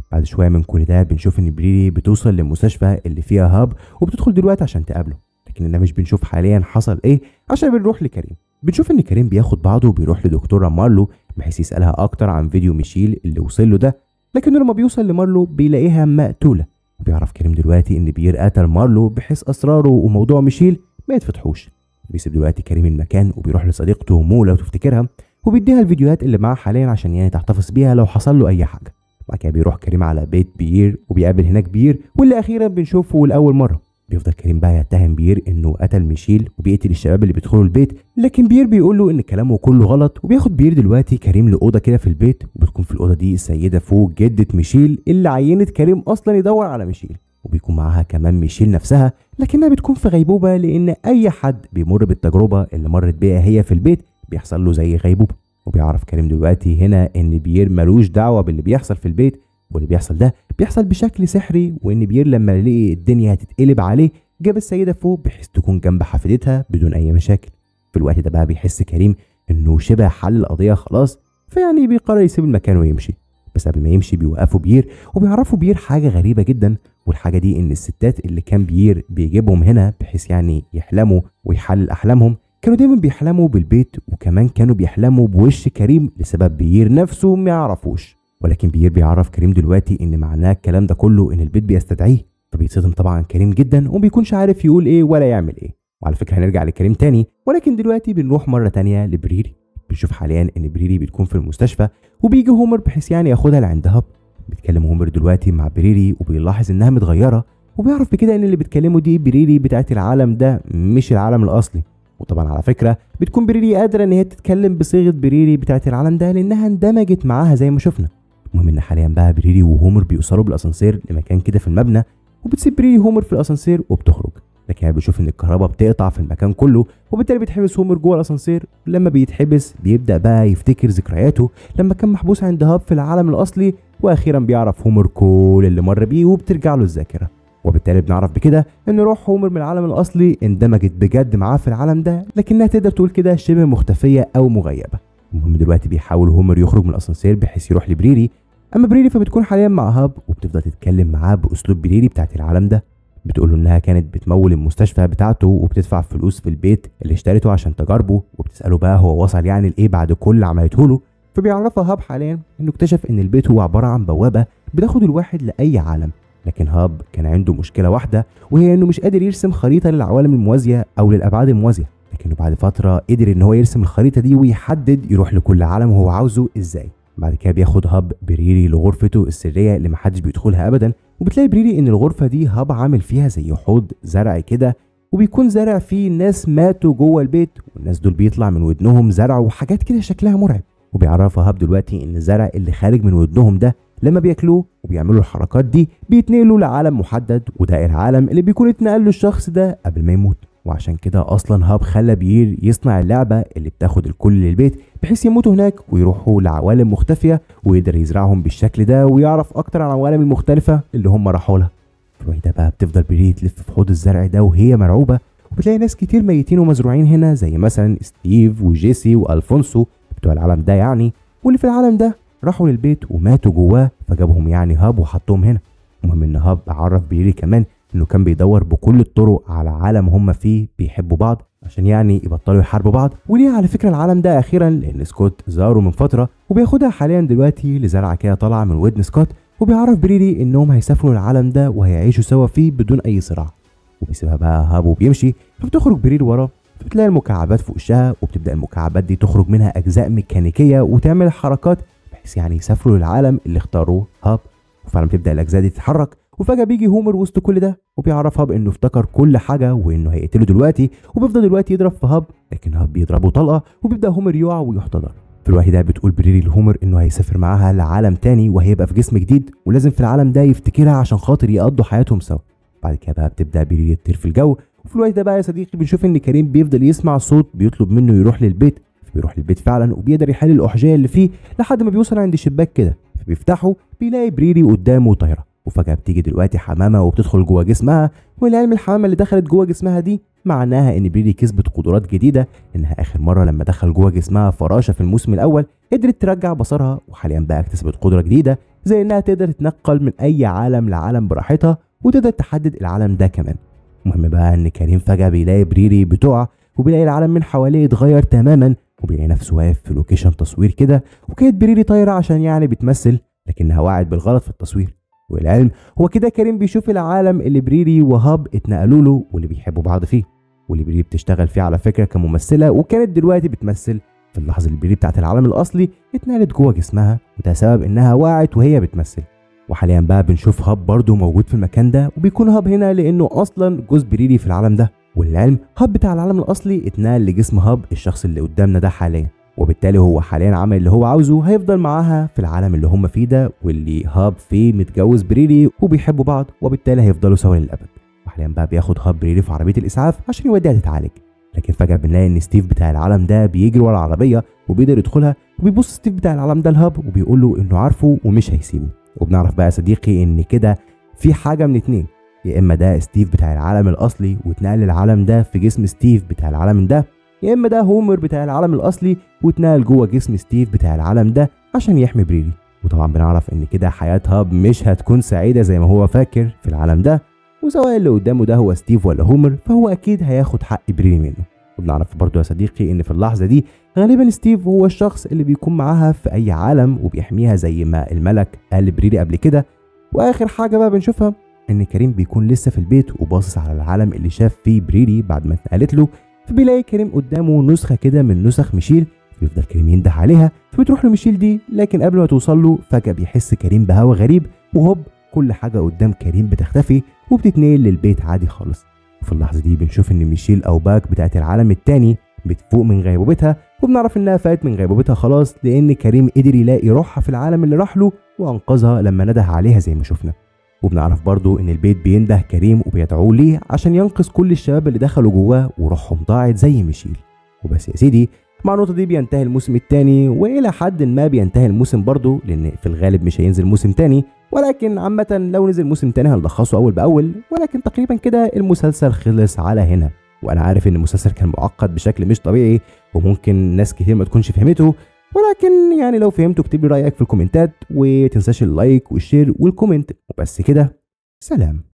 بعد شويه من كل ده بنشوف ان بريري بتوصل للمستشفى اللي فيها هاب وبتدخل دلوقتي عشان تقابله لكننا مش بنشوف حاليا حصل ايه عشان بنروح لكريم بنشوف ان كريم بياخد بعضه وبيروح لدكتوره مارلو بحيث يسالها اكتر عن فيديو ميشيل اللي وصل له ده لكنه لما بيوصل لمارلو بيلاقيها مقتوله وبيعرف كريم دلوقتي ان بيير قتل مارلو بحيث اسراره وموضوع ميشيل ما يتفتحوش بيسيب دلوقتي كريم المكان وبيروح لصديقته مو لو تفتكرها وبيديها الفيديوهات اللي معاه حاليا عشان يعني تحتفظ بيها لو حصل له اي حاجه بعد كده بيروح كريم على بيت بيير وبيقابل هناك بيير واللي اخيرا بنشوفه لاول مره بيفضل كريم بقى يتهم بيير انه قتل ميشيل وبيقتل الشباب اللي بيدخلوا البيت لكن بيير بيقول له ان كلامه كله غلط وبياخد بيير دلوقتي كريم لاوضه كده في البيت وبتكون في الاوضه دي السيده فوق جده ميشيل اللي عينت كريم اصلا يدور على ميشيل وبيكون معاها كمان ميشيل نفسها لكنها بتكون في غيبوبه لان اي حد بيمر بالتجربه اللي مرت بيها هي في البيت بيحصل له زي غيبوبه وبيعرف كريم دلوقتي هنا ان بيير ملوش دعوه باللي بيحصل في البيت واللي بيحصل ده بيحصل بشكل سحري وان بيير لما لقي الدنيا هتتقلب عليه جاب السيده فوق بحيث تكون جنب حفيدتها بدون اي مشاكل في الوقت ده بقى بيحس كريم انه شبه حل القضيه خلاص فيعني بيقرر يسيب المكان ويمشي بس قبل ما يمشي بيوقفوا بيير وبيعرفوا بيير حاجه غريبه جدا والحاجه دي ان الستات اللي كان بيير بيجيبهم هنا بحيث يعني يحلموا ويحلل احلامهم كانوا دايما بيحلموا بالبيت وكمان كانوا بيحلموا بوش كريم لسبب بيير نفسه ما يعرفوش ولكن بيير بيعرف كريم دلوقتي ان معناه الكلام ده كله ان البيت بيستدعيه فبيتصدم طبعا كريم جدا ومبيكونش عارف يقول ايه ولا يعمل ايه وعلى فكره هنرجع لكريم تاني ولكن دلوقتي بنروح مره تانية لبريري بنشوف حاليا ان بريري بتكون في المستشفى وبيجي هومر بحيث يعني ياخدها لعند هاب بيتكلم هومر دلوقتي مع بريري وبيلاحظ انها متغيره وبيعرف بكده ان اللي بتكلمه دي بريري بتاعت العالم ده مش العالم الاصلي وطبعا على فكره بتكون بريري قادره ان هي تتكلم بصيغه بريري بتاعت العالم ده لانها اندمجت معاها زي ما شفنا المهم ان حاليا بقى بريري وهومر بيوصلوا بالاسانسير لمكان كده في المبنى وبتسيب بريري هومر في الاسانسير وبتخرج لكن بيشوف ان الكهرباء بتقطع في المكان كله وبالتالي بيتحبس هومر جوه الاسانسير لما بيتحبس بيبدا بقى يفتكر ذكرياته لما كان محبوس عند هاب في العالم الاصلي واخيرا بيعرف هومر كل اللي مر بيه وبترجع له الذاكره وبالتالي بنعرف بكده ان روح هومر من العالم الاصلي اندمجت بجد معاه في العالم ده لكنها تقدر تقول كده شبه مختفيه او مغيبه المهم دلوقتي بيحاول هومر يخرج من الاسانسير بحيث يروح لبريري اما بريري فبتكون حاليا مع هاب وبتفضل تتكلم معاه باسلوب بريري بتاعت العالم ده بتقول له انها كانت بتمول المستشفى بتاعته وبتدفع فلوس في البيت اللي اشتريته عشان تجاربه وبتساله بقى هو وصل يعني لايه بعد كل اللي عملته له فبيعرفها هاب حاليا انه اكتشف ان البيت هو عباره عن بوابه بتاخد الواحد لاي عالم لكن هاب كان عنده مشكله واحده وهي انه مش قادر يرسم خريطه للعوالم الموازيه او للابعاد الموازيه لكنه بعد فتره قدر ان هو يرسم الخريطه دي ويحدد يروح لكل عالم هو عاوزه ازاي بعد كده بياخد هاب بريري لغرفته السريه اللي محدش بيدخلها ابدا وبتلاقي بريري ان الغرفه دي هاب عامل فيها زي حوض زرع كده وبيكون زرع فيه ناس ماتوا جوه البيت والناس دول بيطلع من ودنهم زرع وحاجات كده شكلها مرعب وبيعرفها هاب دلوقتي ان الزرع اللي خارج من ودنهم ده لما بياكلوه وبيعملوا الحركات دي بيتنقلوا لعالم محدد وده العالم اللي بيكون اتنقل له الشخص ده قبل ما يموت وعشان كده اصلا هاب خلى بيير يصنع اللعبه اللي بتاخد الكل للبيت بحيث يموتوا هناك ويروحوا لعوالم مختفيه ويقدر يزرعهم بالشكل ده ويعرف اكتر عن العوالم المختلفه اللي هم راحوا لها في الوقت ده بقى بتفضل بيري تلف في حوض الزرع ده وهي مرعوبه وبتلاقي ناس كتير ميتين ومزروعين هنا زي مثلا ستيف وجيسي والفونسو بتوع العالم ده يعني واللي في العالم ده راحوا للبيت وماتوا جواه فجابهم يعني هاب وحطهم هنا المهم ان هاب عرف بيري كمان انه كان بيدور بكل الطرق على عالم هم فيه بيحبوا بعض عشان يعني يبطلوا يحاربوا بعض وليه على فكره العالم ده اخيرا لان سكوت زاره من فتره وبياخدها حاليا دلوقتي لزرعه كده طالعه من ودن سكوت وبيعرف بريري انهم هيسافروا العالم ده وهيعيشوا سوا فيه بدون اي صراع وبيسيبها بقى هاب وبيمشي فبتخرج بريري وراه بتلاقي المكعبات في وشها وبتبدا المكعبات دي تخرج منها اجزاء ميكانيكيه وتعمل حركات بحيث يعني يسافروا للعالم اللي اختاروه هاب وفعلا بتبدا الاجزاء دي تتحرك وفجاه بيجي هومر وسط كل ده وبيعرف هاب انه افتكر كل حاجه وانه هيقتله دلوقتي وبيفضل دلوقتي يضرب في هاب لكن هاب بيضربه طلقه وبيبدا هومر يقع ويحتضر في الوقت ده بتقول بريري لهومر انه هيسافر معاها لعالم تاني وهيبقى في جسم جديد ولازم في العالم ده يفتكرها عشان خاطر يقضوا حياتهم سوا بعد كده بقى بتبدا بريري تطير في الجو وفي الوقت ده بقى يا صديقي بنشوف ان كريم بيفضل يسمع صوت بيطلب منه يروح للبيت بيروح للبيت فعلا وبيقدر يحل الاحجيه اللي فيه لحد ما بيوصل عند شباك كده فبيفتحه بيلاقي بريري قدامه طايره وفجاه بتيجي دلوقتي حمامه وبتدخل جوه جسمها والعلم الحمامه اللي دخلت جوه جسمها دي معناها ان بريري كسبت قدرات جديده انها اخر مره لما دخل جوه جسمها فراشه في الموسم الاول قدرت ترجع بصرها وحاليا بقى اكتسبت قدره جديده زي انها تقدر تتنقل من اي عالم لعالم براحتها وتقدر تحدد العالم ده كمان المهم بقى ان كريم فجأة بيلاقي بريري بتقع وبيلاقي العالم من حواليه اتغير تماما وبيلاقي نفسه واقف في لوكيشن تصوير كده وكانت بريري طايرة عشان يعني بتمثل لكنها وقعت بالغلط في التصوير والعلم هو كده كريم بيشوف العالم اللي بريري وهاب اتنقلوا له واللي بيحبوا بعض فيه واللي بريري بتشتغل فيه على فكرة كممثلة وكانت دلوقتي بتمثل في اللحظة اللي بريري بتاعت العالم الأصلي اتنقلت جوه جسمها وده سبب إنها وقعت وهي بتمثل وحاليا بقى بنشوف هاب برضه موجود في المكان ده وبيكون هاب هنا لانه اصلا جوز بريري في العالم ده والعلم هاب بتاع العالم الاصلي اتنقل لجسم هاب الشخص اللي قدامنا ده حاليا وبالتالي هو حاليا عمل اللي هو عاوزه هيفضل معاها في العالم اللي هم فيه ده واللي هاب فيه متجوز بريري وبيحبوا بعض وبالتالي هيفضلوا سوا للابد وحاليا بقى بياخد هاب بريري في عربيه الاسعاف عشان يوديها تتعالج لكن فجاه بنلاقي ان ستيف بتاع العالم ده بيجري ورا العربيه وبيقدر يدخلها وبيبص ستيف بتاع العالم ده لهاب وبيقول له انه عارفه ومش هيسيبه وبنعرف بقى يا صديقي ان كده في حاجه من اتنين يا اما ده ستيف بتاع العالم الاصلي واتنقل العالم ده في جسم ستيف بتاع العالم ده يا اما ده هومر بتاع العالم الاصلي واتنقل جوه جسم ستيف بتاع العالم ده عشان يحمي بريري وطبعا بنعرف ان كده حياه هاب مش هتكون سعيده زي ما هو فاكر في العالم ده وسواء اللي قدامه ده هو ستيف ولا هومر فهو اكيد هياخد حق بريري منه وبنعرف برضه يا صديقي ان في اللحظه دي غالبا ستيف هو الشخص اللي بيكون معاها في اي عالم وبيحميها زي ما الملك قال لبريري قبل كده واخر حاجه بقى بنشوفها ان كريم بيكون لسه في البيت وباصص على العالم اللي شاف فيه بريري بعد ما اتنقلت له فبيلاقي كريم قدامه نسخه كده من نسخ ميشيل بيفضل كريم ينده عليها فبتروح له ميشيل دي لكن قبل ما توصل له فجاه بيحس كريم بهوا غريب وهوب كل حاجه قدام كريم بتختفي وبتتنقل للبيت عادي خالص وفي اللحظه دي بنشوف ان ميشيل او باك بتاعت العالم التاني بتفوق من غيبوبتها وبنعرف انها فاتت من غيبوبتها خلاص لان كريم قدر يلاقي روحها في العالم اللي راح له وانقذها لما نده عليها زي ما شفنا وبنعرف برضو ان البيت بينده كريم وبيدعوه ليه عشان ينقذ كل الشباب اللي دخلوا جواه وروحهم ضاعت زي ميشيل وبس يا سيدي مع النقطة دي بينتهي الموسم الثاني وإلى حد ما بينتهي الموسم برضه لأن في الغالب مش هينزل موسم تاني ولكن عامة لو نزل موسم تاني هنلخصه أول بأول ولكن تقريبا كده المسلسل خلص على هنا وأنا عارف إن المسلسل كان معقد بشكل مش طبيعي وممكن ناس كتير ما تكونش فهمته ولكن يعني لو فهمته اكتب لي رأيك في الكومنتات وتنساش اللايك والشير والكومنت وبس كده سلام